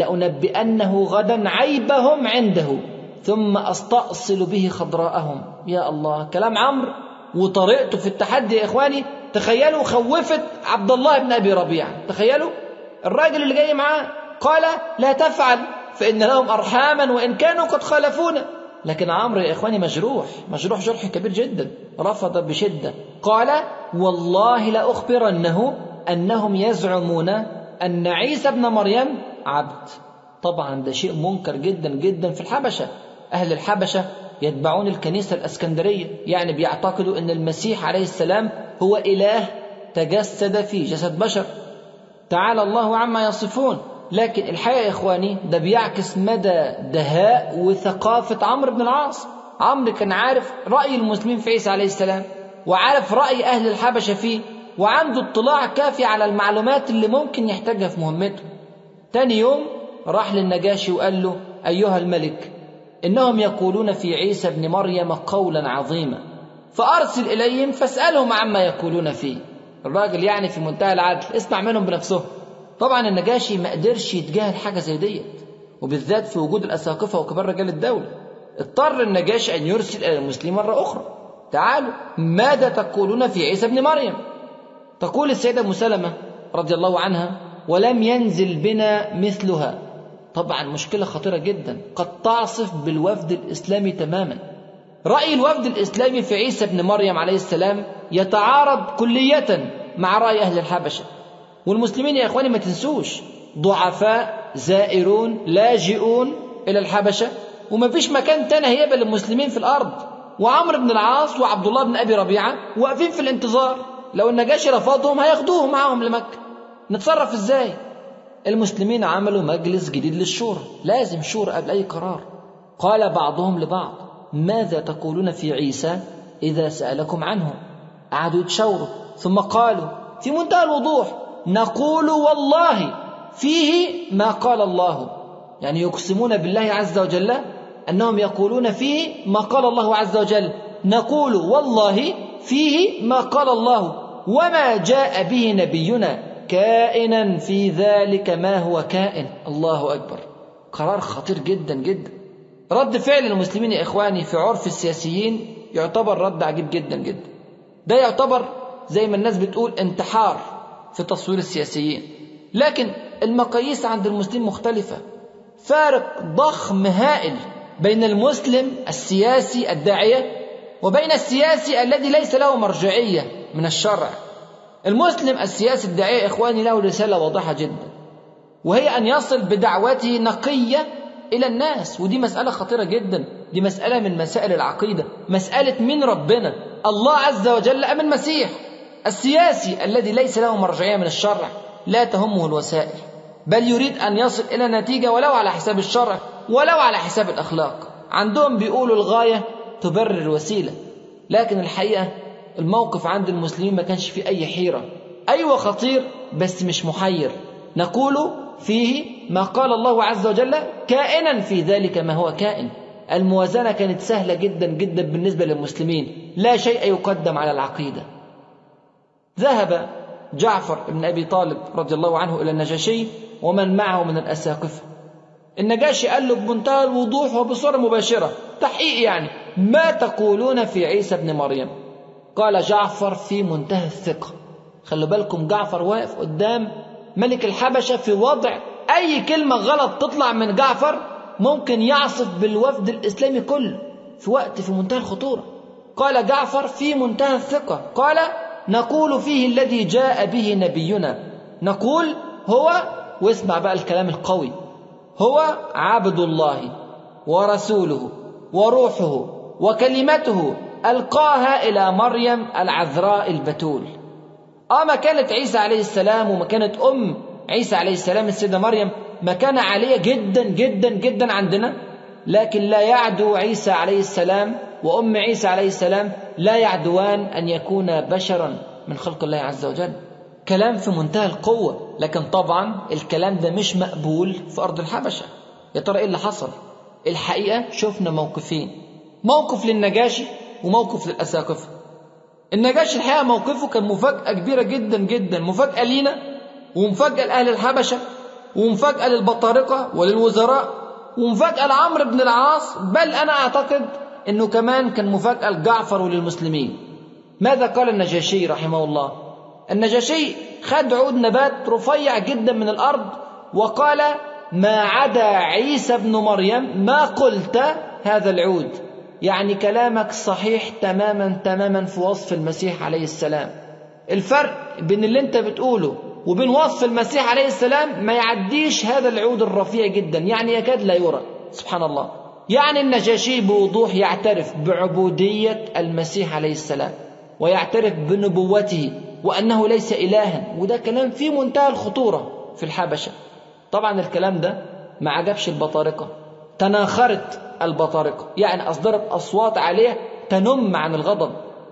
لأنبئنه غدا عيبهم عنده ثم أستأصل به خضراءهم يا الله كلام عمرو وطريقته في التحدي يا إخواني تخيلوا خوفت عبد الله بن أبي ربيعة تخيلوا الراجل اللي جاي معاه قال لا تفعل فإن لهم أرحاما وإن كانوا قد خالفونا لكن عمرو يا إخواني مجروح مجروح جرح كبير جدا رفض بشدة قال والله لأخبرنه أنهم يزعمون أن عيسى ابن مريم عبد طبعا ده شيء منكر جدا جدا في الحبشة أهل الحبشة يتبعون الكنيسة الأسكندرية يعني بيعتقدوا أن المسيح عليه السلام هو إله تجسد في جسد بشر تعالى الله عما يصفون لكن الحقيقة يا إخواني ده بيعكس مدى دهاء وثقافة عمرو بن العاص عمرو كان عارف رأي المسلمين في عيسى عليه السلام وعارف رأي أهل الحبشة فيه وعنده اطلاع كافي على المعلومات اللي ممكن يحتاجها في مهمته تاني يوم راح للنجاشي وقال له أيها الملك إنهم يقولون في عيسى ابن مريم قولا عظيما فأرسل إليهم فاسألهم عما يقولون فيه الراجل يعني في منتهى العدل اسمع منهم بنفسه طبعا النجاشي ما قدرش يتجاهل حاجة زي ديت وبالذات في وجود الأساقفة وكبار رجال الدولة اضطر النجاشي أن يرسل إلى المسلمين مرة أخرى تعالوا ماذا تقولون في عيسى ابن مريم تقول السيدة مسلمة رضي الله عنها ولم ينزل بنا مثلها طبعا مشكلة خطيرة جدا قد تعصف بالوفد الإسلامي تماما رأي الوفد الإسلامي في عيسى ابن مريم عليه السلام يتعارض كلية مع رأي أهل الحبشة والمسلمين يا إخواني ما تنسوش ضعفاء زائرون لاجئون إلى الحبشة وما فيش مكان تاني هيقبل المسلمين في الأرض وعمرو بن العاص وعبد الله بن أبي ربيعة واقفين في الانتظار لو النجاشي رفضهم هياخدوهم معاهم لمكة نتصرف ازاي المسلمين عملوا مجلس جديد للشورى لازم شورى قبل أي قرار قال بعضهم لبعض ماذا تقولون في عيسى إذا سألكم عنه قعدوا يتشاوروا ثم قالوا في منتهى الوضوح نقول والله فيه ما قال الله يعني يقسمون بالله عز وجل أنهم يقولون فيه ما قال الله عز وجل نقول والله فيه ما قال الله وما جاء به نبينا كائنا في ذلك ما هو كائن الله أكبر قرار خطير جدا جدا رد فعل المسلمين يا إخواني في عرف السياسيين يعتبر رد عجيب جدا جدا ده يعتبر زي ما الناس بتقول انتحار في تصوير السياسيين لكن المقاييس عند المسلمين مختلفة فارق ضخم هائل بين المسلم السياسي الداعية وبين السياسي الذي ليس له مرجعية من الشرع المسلم السياسي الداعية إخواني له رسالة واضحة جدا وهي أن يصل بدعوته نقية إلى الناس ودي مسألة خطيرة جدا دي مسألة من مسائل العقيدة مسألة من ربنا الله عز وجل أم المسيح السياسي الذي ليس له مرجعية من الشرع لا تهمه الوسائل بل يريد أن يصل إلى نتيجة ولو على حساب الشرع ولو على حساب الأخلاق عندهم بيقولوا الغاية تبرر الوسيلة لكن الحقيقة الموقف عند المسلمين ما كانش فيه أي حيرة أيوة خطير بس مش محير نقول فيه ما قال الله عز وجل كائنا في ذلك ما هو كائن الموازنة كانت سهلة جدا جدا بالنسبة للمسلمين لا شيء يقدم على العقيدة ذهب جعفر بن أبي طالب رضي الله عنه إلى النجاشي ومن معه من الأساقفة النجاشي قال له بمنتهى الوضوح وبصورة مباشرة تحقيق يعني ما تقولون في عيسى ابن مريم قال جعفر في منتهى الثقة خلوا بالكم جعفر واقف قدام ملك الحبشة في وضع أي كلمة غلط تطلع من جعفر ممكن يعصف بالوفد الإسلامي كله في وقت في منتهى الخطورة قال جعفر في منتهى الثقة قال نقول فيه الذي جاء به نبينا نقول هو واسمع بقى الكلام القوي هو عبد الله ورسوله وروحه وكلمته القاها الى مريم العذراء البتول اه مكانه عيسى عليه السلام ومكانه ام عيسى عليه السلام السيده مريم مكانه عاليه جدا جدا جدا عندنا لكن لا يعدو عيسى عليه السلام وام عيسى عليه السلام لا يعدوان ان يكونا بشرا من خلق الله عز وجل كلام في منتهى القوه لكن طبعا الكلام ده مش مقبول في ارض الحبشه يا ترى ايه اللي حصل الحقيقه شفنا موقفين موقف للنجاشي وموقف للاساقفه النجاشي الحقيقه موقفه كان مفاجاه كبيره جدا جدا مفاجاه لينا ومفاجاه لاهل الحبشه ومفاجاه للبطارقه وللوزراء ومفاجاه لعمرو بن العاص بل انا اعتقد انه كمان كان مفاجاه لجعفر وللمسلمين ماذا قال النجاشي رحمه الله النجاشي خد عود نبات رفيع جدا من الارض وقال ما عدا عيسى ابن مريم ما قلت هذا العود يعني كلامك صحيح تماما تماما في وصف المسيح عليه السلام الفرق بين اللي انت بتقوله وبين وصف المسيح عليه السلام ما يعديش هذا العود الرفيع جدا يعني يكاد لا يرى سبحان الله يعني النجاشي بوضوح يعترف بعبودية المسيح عليه السلام ويعترف بنبوته وأنه ليس إلها وده كلام في منتهى الخطورة في الحبشة طبعا الكلام ده ما عجبش البطارقة تناخرت البطارقة يعني أصدرت أصوات عالية تنم عن الغضب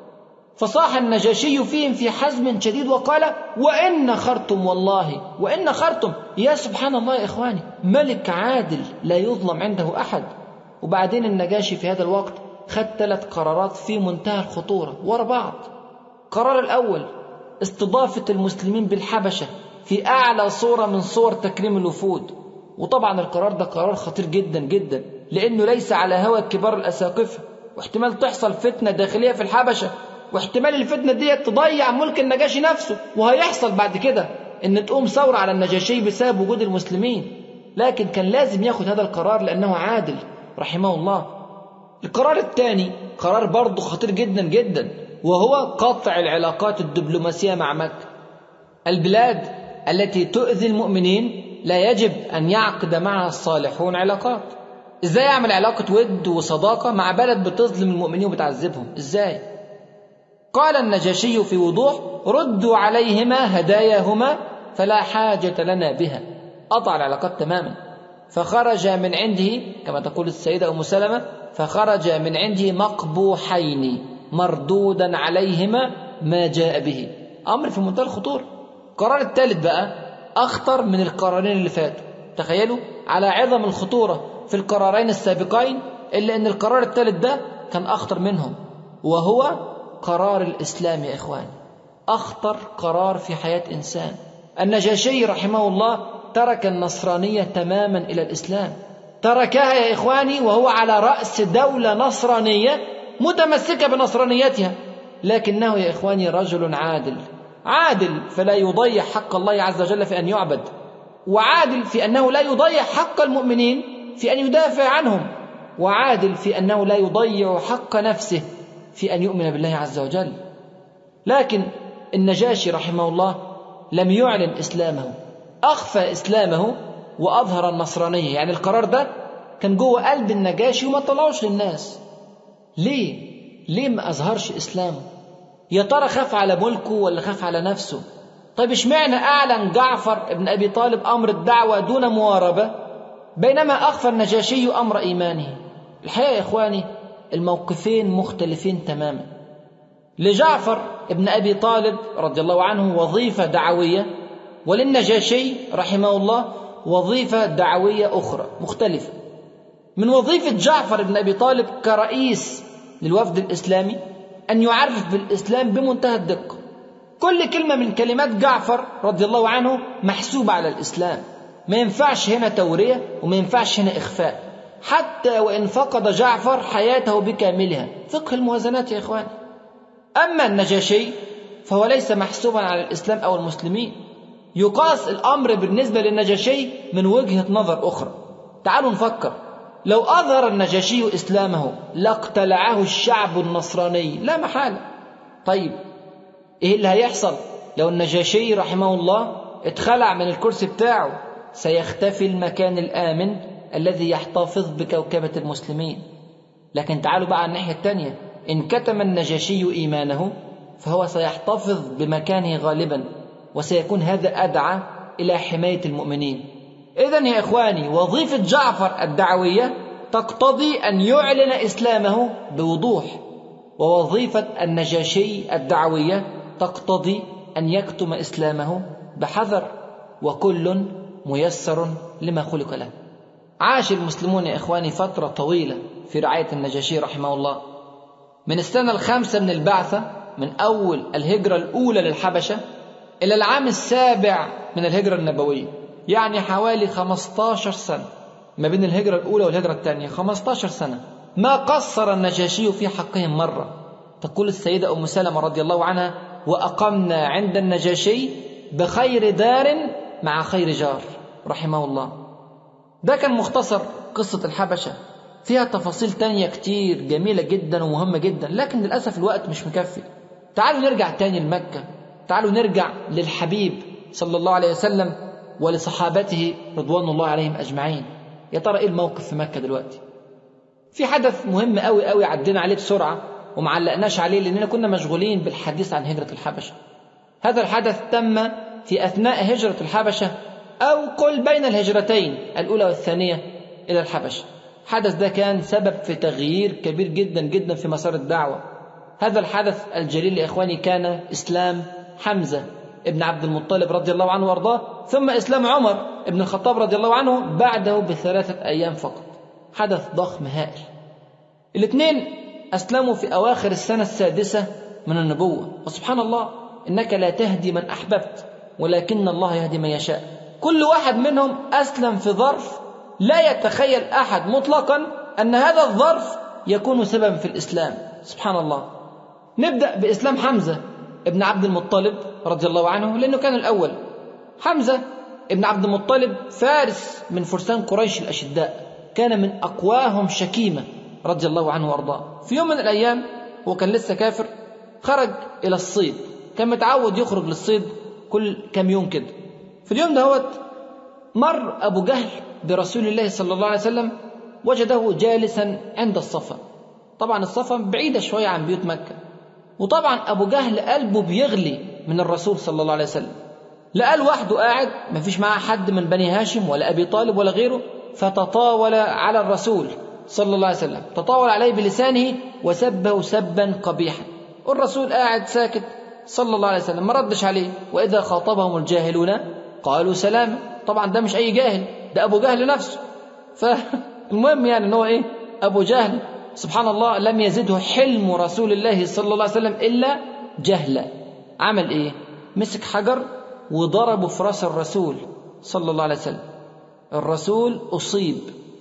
فصاح النجاشي فيهم في حزم شديد وقال وإن نخرتم والله وإن نخرتم يا سبحان الله يا إخواني ملك عادل لا يظلم عنده أحد وبعدين النجاشي في هذا الوقت خد ثلاث قرارات في منتهى الخطورة ورا بعض القرار الأول استضافة المسلمين بالحبشة في أعلى صورة من صور تكريم الوفود وطبعا القرار ده قرار خطير جدا جدا لأنه ليس على هوى كبار الأساقفة واحتمال تحصل فتنة داخلية في الحبشة واحتمال الفتنة دي تضيع ملك النجاشي نفسه وهيحصل بعد كده إن تقوم ثورة على النجاشي بسبب وجود المسلمين لكن كان لازم ياخد هذا القرار لأنه عادل رحمه الله القرار الثاني قرار برضه خطير جدا جدا وهو قطع العلاقات الدبلوماسية مع مكة البلاد التي تؤذي المؤمنين لا يجب أن يعقد معها الصالحون علاقات ازاي اعمل علاقة ود وصداقة مع بلد بتظلم المؤمنين وبتعذبهم ازاي قال النجاشي في وضوح ردوا عليهما هداياهما فلا حاجة لنا بها قطع العلاقات تماما فخرج من عنده كما تقول السيدة أم سلمة فخرج من عنده مقبوحين مردودا عليهما ما جاء به أمر في منتهى الخطورة القرار الثالث بقى أخطر من القرارين اللي فاتوا تخيلوا على عظم الخطورة في القرارين السابقين إلا أن القرار الثالث ده كان أخطر منهم وهو قرار الإسلام يا إخوان أخطر قرار في حياة إنسان النجاشي رحمه الله ترك النصرانية تماما إلى الإسلام تركها يا إخواني وهو على رأس دولة نصرانية متمسكة بنصرانيتها لكنه يا إخواني رجل عادل عادل فلا يضيع حق الله عز وجل في أن يعبد وعادل في أنه لا يضيع حق المؤمنين في أن يدافع عنهم وعادل في أنه لا يضيع حق نفسه في أن يؤمن بالله عز وجل لكن النجاشي رحمه الله لم يعلن إسلامه أخفى إسلامه وأظهر النصرانية يعني القرار ده كان جوه قلب النجاشي وما طلعوش للناس ليه؟ ليه ما أظهرش إسلامه؟ يا ترى خاف على ملكه ولا خاف على نفسه؟ طيب اشمعنى أعلن جعفر بن أبي طالب أمر الدعوة دون مواربة بينما أخفى النجاشي أمر إيمانه الحقيقة يا إخواني الموقفين مختلفين تماما لجعفر بن أبي طالب رضي الله عنه وظيفة دعوية وللنجاشي رحمه الله وظيفة دعوية أخرى مختلفة من وظيفة جعفر بن أبي طالب كرئيس للوفد الإسلامي أن يعرف بالإسلام بمنتهى الدقة كل كلمة من كلمات جعفر رضي الله عنه محسوبة على الإسلام ما ينفعش هنا تورية وما ينفعش هنا إخفاء حتى وإن فقد جعفر حياته بكاملها فقه الموازنات يا إخواني أما النجاشي فهو ليس محسوبا على الإسلام أو المسلمين يقاس الأمر بالنسبة للنجاشي من وجهة نظر أخرى تعالوا نفكر لو أظهر النجاشي إسلامه لاقتلعه الشعب النصراني لا محالة طيب إيه اللي هيحصل لو النجاشي رحمه الله اتخلع من الكرسي بتاعه سيختفي المكان الآمن الذي يحتفظ بكوكبة المسلمين لكن تعالوا بقى على الناحية الثانية إن كتم النجاشي إيمانه فهو سيحتفظ بمكانه غالبا وسيكون هذا أدعى إلى حماية المؤمنين إذا يا إخواني وظيفة جعفر الدعوية تقتضي أن يعلن إسلامه بوضوح ووظيفة النجاشي الدعوية تقتضي أن يكتم إسلامه بحذر وكل ميسر لما خلق له عاش المسلمون يا إخواني فترة طويلة في رعاية النجاشي رحمه الله من السنة الخامسة من البعثة من أول الهجرة الأولى للحبشة إلى العام السابع من الهجرة النبوية يعني حوالي 15 سنة ما بين الهجرة الأولى والهجرة الثانية 15 سنة ما قصر النجاشي في حقهم مرة تقول السيدة أم سلمة رضي الله عنها وأقمنا عند النجاشي بخير دار مع خير جار رحمه الله ده كان مختصر قصة الحبشة فيها تفاصيل تانية كتير جميلة جدا ومهمة جدا لكن للأسف الوقت مش مكفي تعالوا نرجع تاني لمكة تعالوا نرجع للحبيب صلى الله عليه وسلم ولصحابته رضوان الله عليهم أجمعين يا ترى إيه الموقف في مكة دلوقتي في حدث مهم قوي قوي عدينا عليه بسرعة ومعلقناش عليه لأننا كنا مشغولين بالحديث عن هجرة الحبشة هذا الحدث تم في أثناء هجرة الحبشة أو قل بين الهجرتين الأولى والثانية إلى الحبشة الحدث ده كان سبب في تغيير كبير جدا جدا في مسار الدعوة هذا الحدث الجليل يا إخواني كان إسلام حمزة ابن عبد المطلب رضي الله عنه وارضاه ثم إسلام عمر ابن الخطاب رضي الله عنه بعده بثلاثة أيام فقط حدث ضخم هائل الاثنين أسلموا في أواخر السنة السادسة من النبوة وسبحان الله إنك لا تهدي من أحببت ولكن الله يهدي من يشاء كل واحد منهم أسلم في ظرف لا يتخيل أحد مطلقا أن هذا الظرف يكون سببا في الإسلام سبحان الله نبدأ بإسلام حمزة ابن عبد المطلب رضي الله عنه لأنه كان الأول حمزة ابن عبد المطلب فارس من فرسان قريش الأشداء كان من أقواهم شكيمة رضي الله عنه وأرضاه في يوم من الأيام هو كان لسه كافر خرج إلى الصيد كان متعود يخرج للصيد كل كم يوم كده في اليوم دهوت مر أبو جهل برسول الله صلى الله عليه وسلم وجده جالسا عند الصفا طبعا الصفا بعيدة شوية عن بيوت مكة وطبعا أبو جهل قلبه بيغلي من الرسول صلى الله عليه وسلم لقى لوحده قاعد ما فيش معاه حد من بني هاشم ولا أبي طالب ولا غيره فتطاول على الرسول صلى الله عليه وسلم تطاول عليه بلسانه وسبه سبا قبيحا والرسول قاعد ساكت صلى الله عليه وسلم ما ردش عليه وإذا خاطبهم الجاهلون قالوا سلام طبعا ده مش أي جاهل ده أبو جهل نفسه فالمهم يعني ان هو إيه أبو جهل سبحان الله لم يزده حلم رسول الله صلى الله عليه وسلم إلا جهلا عمل إيه مسك حجر وضربه في راس الرسول صلى الله عليه وسلم الرسول أصيب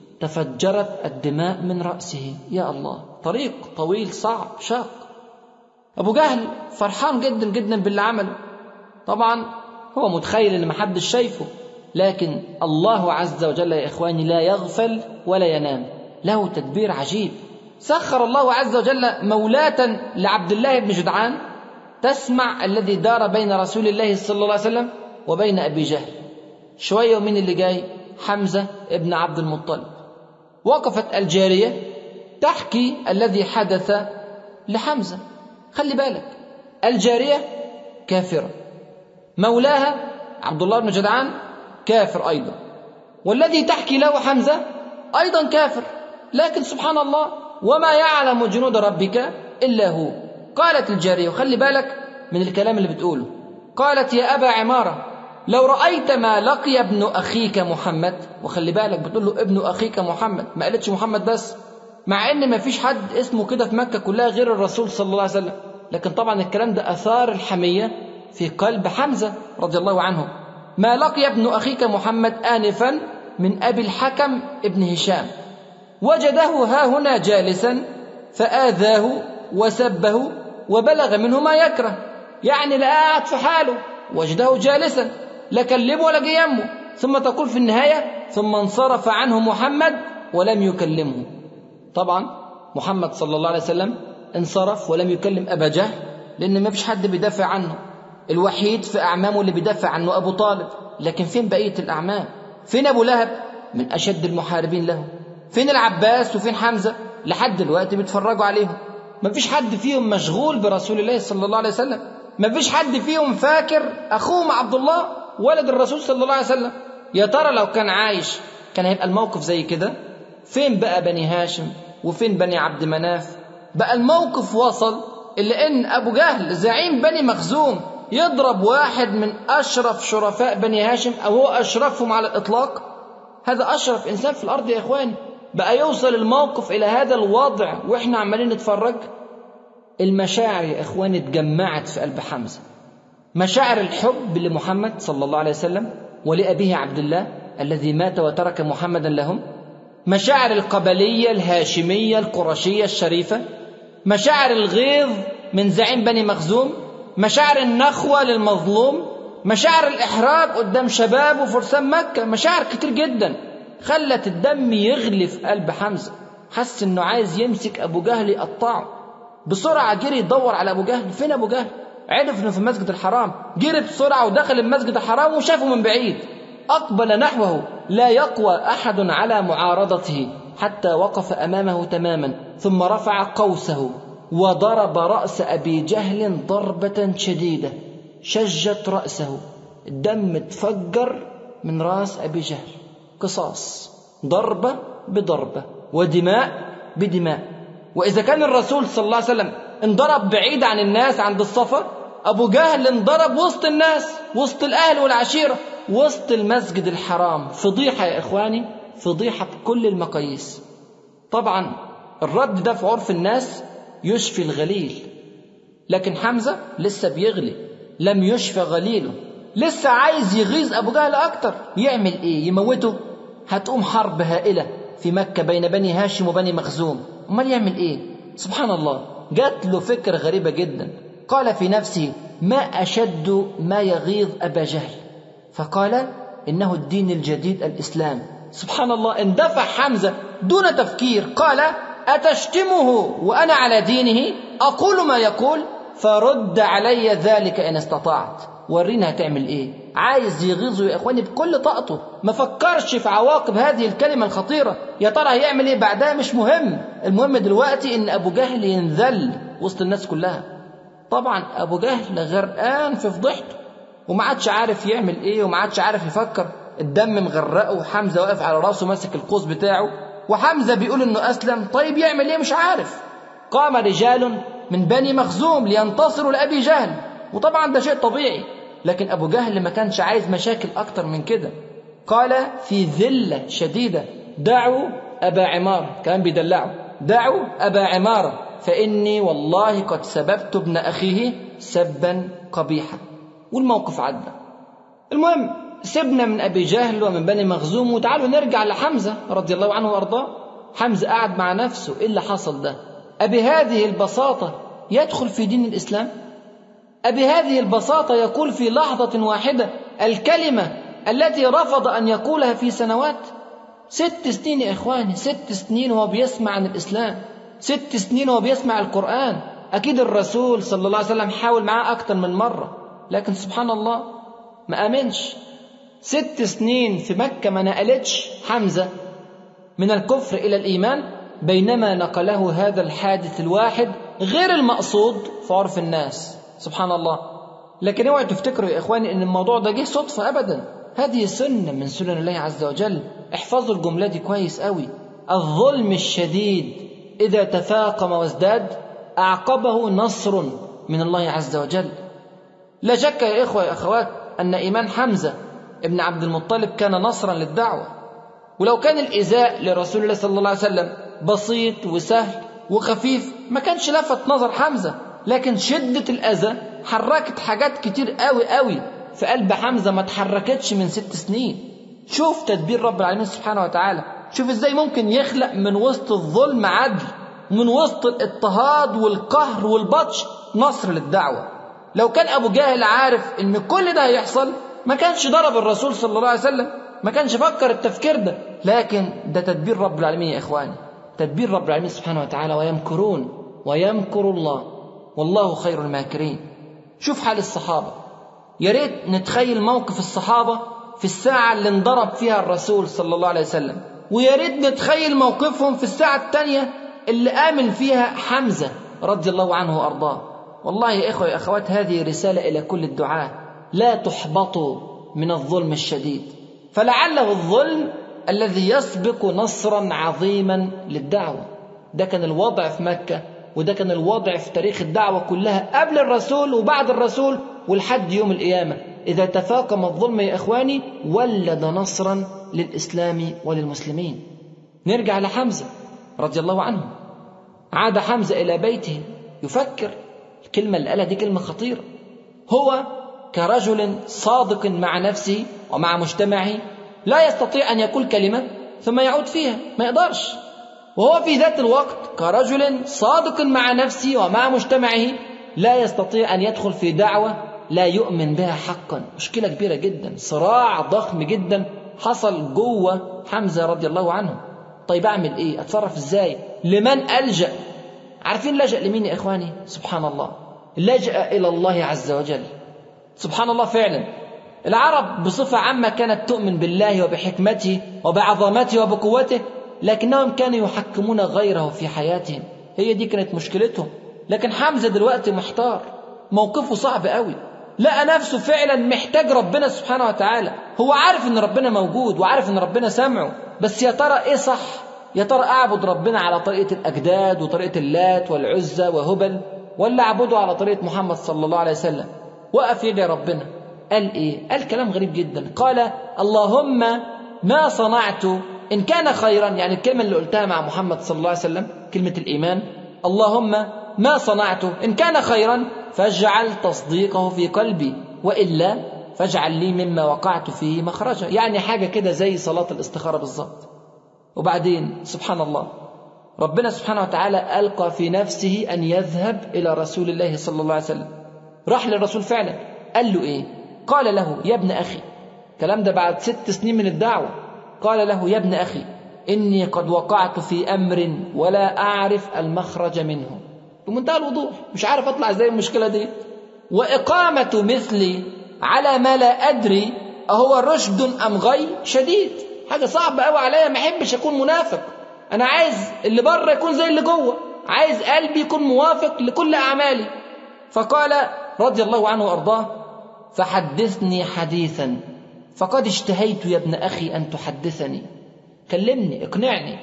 تفجرت الدماء من رأسه يا الله طريق طويل صعب شاق أبو جهل فرحان جدا جدا باللي عمله طبعا هو متخيل ان محدش شايفه لكن الله عز وجل يا اخواني لا يغفل ولا ينام له تدبير عجيب سخر الله عز وجل مولاة لعبد الله بن جدعان تسمع الذي دار بين رسول الله صلى الله عليه وسلم وبين ابي جهل شويه ومين اللي جاي حمزه ابن عبد المطلب وقفت الجاريه تحكي الذي حدث لحمزه خلي بالك الجاريه كافره مولاها عبد الله بن جدعان كافر ايضا والذي تحكي له حمزه ايضا كافر لكن سبحان الله وما يعلم جنود ربك الا هو قالت الجاريه وخلي بالك من الكلام اللي بتقوله قالت يا ابا عماره لو رأيت ما لقي ابن أخيك محمد وخلي بالك بتقول له ابن أخيك محمد ما قالتش محمد بس مع ان ما فيش حد اسمه كده في مكة كلها غير الرسول صلى الله عليه وسلم لكن طبعا الكلام ده أثار الحمية في قلب حمزة رضي الله عنه ما لقي ابن أخيك محمد آنفا من أبي الحكم ابن هشام وجده ها هنا جالسا فآذاه وسبه وبلغ منه ما يكره يعني لا قاعد في حاله وجده جالسا لا كلمه ولا جه يمه ثم تقول في النهاية ثم انصرف عنه محمد ولم يكلمه طبعا محمد صلى الله عليه وسلم انصرف ولم يكلم أبا جهل لأن ما فيش حد بيدافع عنه الوحيد في أعمامه اللي بيدافع عنه أبو طالب لكن فين بقية الأعمام فين أبو لهب من أشد المحاربين له فين العباس وفين حمزة لحد دلوقتي بيتفرجوا عليهم ما فيش حد فيهم مشغول برسول الله صلى الله عليه وسلم ما فيش حد فيهم فاكر أخوهم عبد الله ولد الرسول صلى الله عليه وسلم يا ترى لو كان عايش كان هيبقى الموقف زي كده فين بقى بني هاشم وفين بني عبد مناف بقى الموقف وصل إلا إن أبو جهل زعيم بني مخزوم يضرب واحد من أشرف شرفاء بني هاشم أو هو أشرفهم على الإطلاق هذا أشرف إنسان في الأرض يا إخواني بقى يوصل الموقف إلى هذا الوضع وإحنا عمالين نتفرج المشاعر يا إخواني اتجمعت في قلب حمزة مشاعر الحب لمحمد صلى الله عليه وسلم ولأبيه عبد الله الذي مات وترك محمدا لهم مشاعر القبلية الهاشمية القرشية الشريفة مشاعر الغيظ من زعيم بني مخزوم مشاعر النخوة للمظلوم مشاعر الإحراج قدام شباب وفرسان مكة مشاعر كتير جدا خلت الدم يغلي في قلب حمزة حس انه عايز يمسك ابو جهل يقطعه بسرعة جري يدور على ابو جهل فين ابو جهل عرف انه في المسجد الحرام جري بسرعة ودخل المسجد الحرام وشافه من بعيد أقبل نحوه لا يقوى أحد على معارضته حتى وقف أمامه تماما ثم رفع قوسه وضرب رأس أبي جهل ضربة شديدة شجت رأسه الدم تفجر من رأس أبي جهل قصاص ضربة بضربة ودماء بدماء وإذا كان الرسول صلى الله عليه وسلم انضرب بعيد عن الناس عند الصفا أبو جهل انضرب وسط الناس وسط الأهل والعشيرة وسط المسجد الحرام فضيحة يا إخواني فضيحة بكل المقاييس طبعا الرد ده في عرف الناس يشفي الغليل لكن حمزة لسه بيغلي لم يشفى غليله لسه عايز يغيظ أبو جهل أكتر يعمل إيه يموته هتقوم حرب هائلة في مكة بين بني هاشم وبني مخزوم أمال يعمل إيه سبحان الله جات له فكرة غريبة جدا قال في نفسه ما أشد ما يغيظ أبا جهل فقال إنه الدين الجديد الإسلام سبحان الله اندفع حمزة دون تفكير قال أتشتمه وأنا على دينه أقول ما يقول فرد علي ذلك إن استطعت ورينا هتعمل ايه عايز يغيظه يا اخواني بكل طاقته ما فكرش في عواقب هذه الكلمه الخطيره يا ترى هيعمل ايه بعدها مش مهم المهم دلوقتي ان ابو جهل ينذل وسط الناس كلها طبعا ابو جهل غرقان في فضيحته وما عادش عارف يعمل ايه وما عادش عارف يفكر الدم مغرقه وحمزه واقف على راسه ماسك القوس بتاعه وحمزه بيقول انه اسلم طيب يعمل ايه مش عارف قام رجال من بني مخزوم لينتصروا لابي جهل وطبعا ده شيء طبيعي لكن أبو جهل ما كانش عايز مشاكل أكتر من كده قال في ذلة شديدة دعوا أبا عمار كان بيدلعوا دعوا أبا عمارة فإني والله قد سببت ابن أخيه سبا قبيحا والموقف عدى المهم سيبنا من أبي جهل ومن بني مخزوم وتعالوا نرجع لحمزة رضي الله عنه وأرضاه حمزة قعد مع نفسه إيه اللي حصل ده أبي هذه البساطة يدخل في دين الإسلام أبهذه البساطة يقول في لحظة واحدة الكلمة التي رفض أن يقولها في سنوات ست سنين يا إخواني ست سنين وهو بيسمع عن الإسلام ست سنين وهو بيسمع القرآن أكيد الرسول صلى الله عليه وسلم حاول معاه أكتر من مرة لكن سبحان الله ما آمنش ست سنين في مكة ما نقلتش حمزة من الكفر إلى الإيمان بينما نقله هذا الحادث الواحد غير المقصود في عرف الناس سبحان الله لكن اوعوا تفتكروا يا اخواني ان الموضوع ده جه صدفه ابدا هذه سنه من سنن الله عز وجل احفظوا الجمله دي كويس قوي الظلم الشديد اذا تفاقم وازداد اعقبه نصر من الله عز وجل لا شك يا اخوه يا اخوات أن إيمان حمزة ابن عبد المطلب كان نصرا للدعوة ولو كان الإزاء لرسول الله صلى الله عليه وسلم بسيط وسهل وخفيف ما كانش لفت نظر حمزة لكن شدة الأذى حركت حاجات كتير قوي قوي في قلب حمزة ما اتحركتش من ست سنين شوف تدبير رب العالمين سبحانه وتعالى شوف ازاي ممكن يخلق من وسط الظلم عدل من وسط الاضطهاد والقهر والبطش نصر للدعوة لو كان أبو جاهل عارف إن كل ده هيحصل ما كانش ضرب الرسول صلى الله عليه وسلم ما كانش فكر التفكير ده لكن ده تدبير رب العالمين يا إخواني تدبير رب العالمين سبحانه وتعالى ويمكرون ويمكر الله والله خير الماكرين شوف حال الصحابة يا ريت نتخيل موقف الصحابة في الساعة اللي انضرب فيها الرسول صلى الله عليه وسلم ويا ريت نتخيل موقفهم في الساعة الثانية اللي آمن فيها حمزة رضي الله عنه وأرضاه والله يا إخوة يا أخوات هذه رسالة إلى كل الدعاة لا تحبطوا من الظلم الشديد فلعله الظلم الذي يسبق نصرا عظيما للدعوة ده كان الوضع في مكة وده كان الوضع في تاريخ الدعوة كلها قبل الرسول وبعد الرسول ولحد يوم القيامة إذا تفاقم الظلم يا إخواني ولد نصرا للإسلام وللمسلمين نرجع لحمزة رضي الله عنه عاد حمزة إلى بيته يفكر الكلمة اللي قالها دي كلمة خطيرة هو كرجل صادق مع نفسه ومع مجتمعه لا يستطيع أن يقول كلمة ثم يعود فيها ما يقدرش وهو في ذات الوقت كرجل صادق مع نفسه ومع مجتمعه لا يستطيع أن يدخل في دعوة لا يؤمن بها حقا مشكلة كبيرة جدا صراع ضخم جدا حصل جوه حمزة رضي الله عنه طيب أعمل إيه أتصرف إزاي لمن ألجأ عارفين لجأ لمين يا إخواني سبحان الله لجأ إلى الله عز وجل سبحان الله فعلا العرب بصفة عامة كانت تؤمن بالله وبحكمته وبعظمته وبقوته لكنهم كانوا يحكمون غيره في حياتهم هي دي كانت مشكلتهم لكن حمزة دلوقتي محتار موقفه صعب قوي لقى نفسه فعلا محتاج ربنا سبحانه وتعالى هو عارف ان ربنا موجود وعارف ان ربنا سمعه بس يا ترى ايه صح يا ترى اعبد ربنا على طريقه الاجداد وطريقه اللات والعزى وهبل ولا اعبده على طريقه محمد صلى الله عليه وسلم وقف يدعي ربنا قال ايه قال كلام غريب جدا قال اللهم ما صنعت ان كان خيرا يعني الكلمه اللي قلتها مع محمد صلى الله عليه وسلم كلمه الايمان اللهم ما صنعت ان كان خيرا فاجعل تصديقه في قلبي والا فاجعل لي مما وقعت فيه مخرجا يعني حاجه كده زي صلاه الاستخاره بالظبط وبعدين سبحان الله ربنا سبحانه وتعالى القى في نفسه ان يذهب الى رسول الله صلى الله عليه وسلم راح للرسول فعلا قال له ايه قال له يا ابن اخي الكلام ده بعد ست سنين من الدعوه قال له يا ابن اخي اني قد وقعت في امر ولا اعرف المخرج منه بمنتهى الوضوح مش عارف اطلع ازاي من المشكله دي واقامه مثلي على ما لا ادري اهو رشد ام غي شديد حاجه صعبه قوي عليا ما احبش اكون منافق انا عايز اللي بره يكون زي اللي جوه عايز قلبي يكون موافق لكل اعمالي فقال رضي الله عنه وارضاه فحدثني حديثا فقد اشتهيت يا ابن اخي ان تحدثني كلمني اقنعني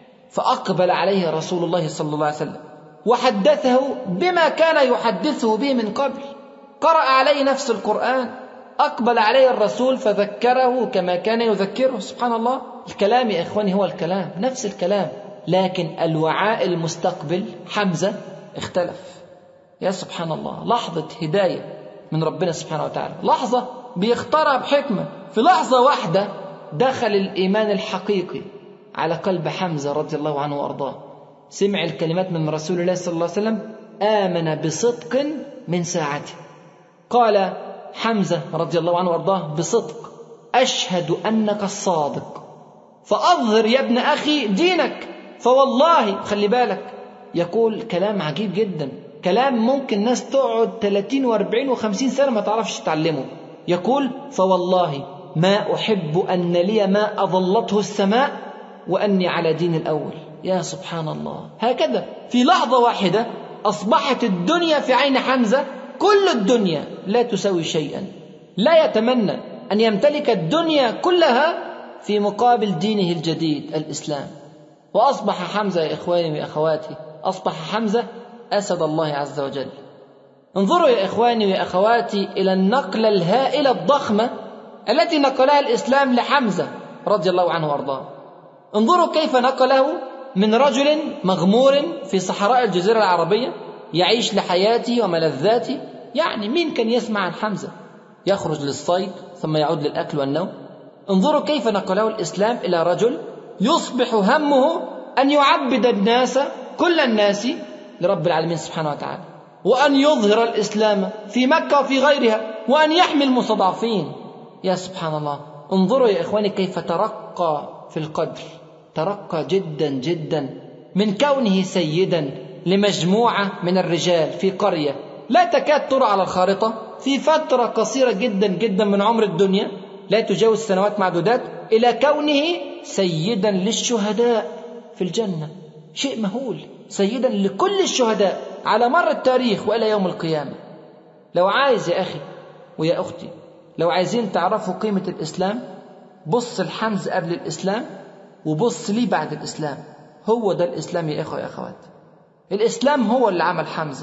فاقبل عليه رسول الله صلى الله عليه وسلم وحدثه بما كان يحدثه به من قبل قرأ عليه نفس القرآن أقبل عليه الرسول فذكره كما كان يذكره سبحان الله الكلام يا إخواني هو الكلام نفس الكلام لكن الوعاء المستقبل حمزة اختلف يا سبحان الله لحظة هداية من ربنا سبحانه وتعالى لحظة بيختارها بحكمة في لحظة واحدة دخل الإيمان الحقيقي على قلب حمزة رضي الله عنه وأرضاه سمع الكلمات من رسول الله صلى الله عليه وسلم آمن بصدق من ساعته قال حمزة رضي الله عنه وأرضاه بصدق أشهد أنك الصادق فأظهر يا ابن أخي دينك فوالله خلي بالك يقول كلام عجيب جدا كلام ممكن ناس تقعد 30 و40 و50 سنة ما تعرفش تتعلمه يقول فوالله ما أحب أن لي ما أظلته السماء وأني على دين الأول يا سبحان الله هكذا في لحظة واحدة أصبحت الدنيا في عين حمزة كل الدنيا لا تساوي شيئا لا يتمنى أن يمتلك الدنيا كلها في مقابل دينه الجديد الإسلام وأصبح حمزة يا إخواني وأخواتي أصبح حمزة أسد الله عز وجل انظروا يا إخواني ويا أخواتي إلى النقلة الهائلة الضخمة التي نقلها الإسلام لحمزة رضي الله عنه وأرضاه انظروا كيف نقله من رجل مغمور في صحراء الجزيرة العربية يعيش لحياته وملذاته يعني مين كان يسمع عن حمزة يخرج للصيد ثم يعود للأكل والنوم انظروا كيف نقله الإسلام إلى رجل يصبح همه أن يعبد الناس كل الناس لرب العالمين سبحانه وتعالى وأن يظهر الإسلام في مكة وفي غيرها وأن يحمي المستضعفين يا سبحان الله انظروا يا إخواني كيف ترقى في القدر ترقى جدا جدا من كونه سيدا لمجموعة من الرجال في قرية لا تكاد ترى على الخارطة في فترة قصيرة جدا جدا من عمر الدنيا لا تجاوز سنوات معدودات إلى كونه سيدا للشهداء في الجنة شيء مهول سيدا لكل الشهداء على مر التاريخ والى يوم القيامه لو عايز يا اخي ويا اختي لو عايزين تعرفوا قيمه الاسلام بص الحمز قبل الاسلام وبص ليه بعد الاسلام هو ده الاسلام يا اخوه يا اخوات الاسلام هو اللي عمل حمزه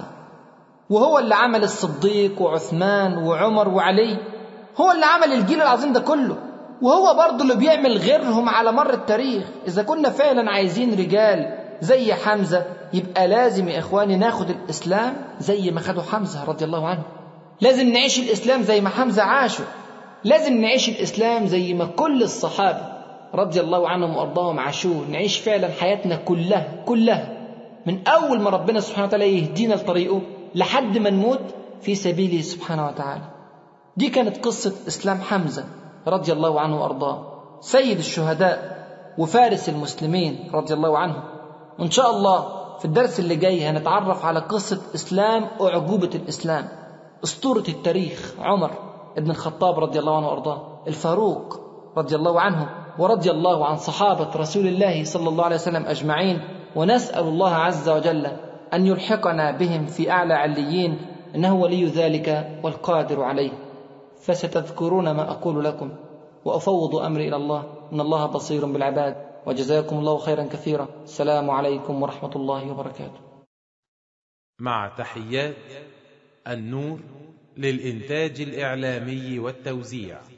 وهو اللي عمل الصديق وعثمان وعمر وعلي هو اللي عمل الجيل العظيم ده كله وهو برضه اللي بيعمل غيرهم على مر التاريخ إذا كنا فعلا عايزين رجال زي حمزة يبقى لازم يا إخواني ناخد الإسلام زي ما خدوا حمزة رضي الله عنه لازم نعيش الإسلام زي ما حمزة عاشوا لازم نعيش الإسلام زي ما كل الصحابة رضي الله عنهم وأرضاهم عاشوه نعيش فعلا حياتنا كلها كلها من أول ما ربنا سبحانه وتعالى يهدينا لطريقه لحد ما نموت في سبيله سبحانه وتعالى دي كانت قصة إسلام حمزة رضي الله عنه وأرضاه سيد الشهداء وفارس المسلمين رضي الله عنه وإن شاء الله في الدرس اللي جاي هنتعرف على قصة إسلام أعجوبة الإسلام أسطورة التاريخ عمر ابن الخطاب رضي الله عنه وأرضاه الفاروق رضي الله عنه ورضي الله عن صحابة رسول الله صلى الله عليه وسلم أجمعين ونسأل الله عز وجل أن يلحقنا بهم في أعلى عليين إنه ولي ذلك والقادر عليه فستذكرون ما أقول لكم وأفوض أمري إلى الله إن الله بصير بالعباد وجزاكم الله خيرا كثيرا السلام عليكم ورحمة الله وبركاته مع تحيات النور للإنتاج الإعلامي والتوزيع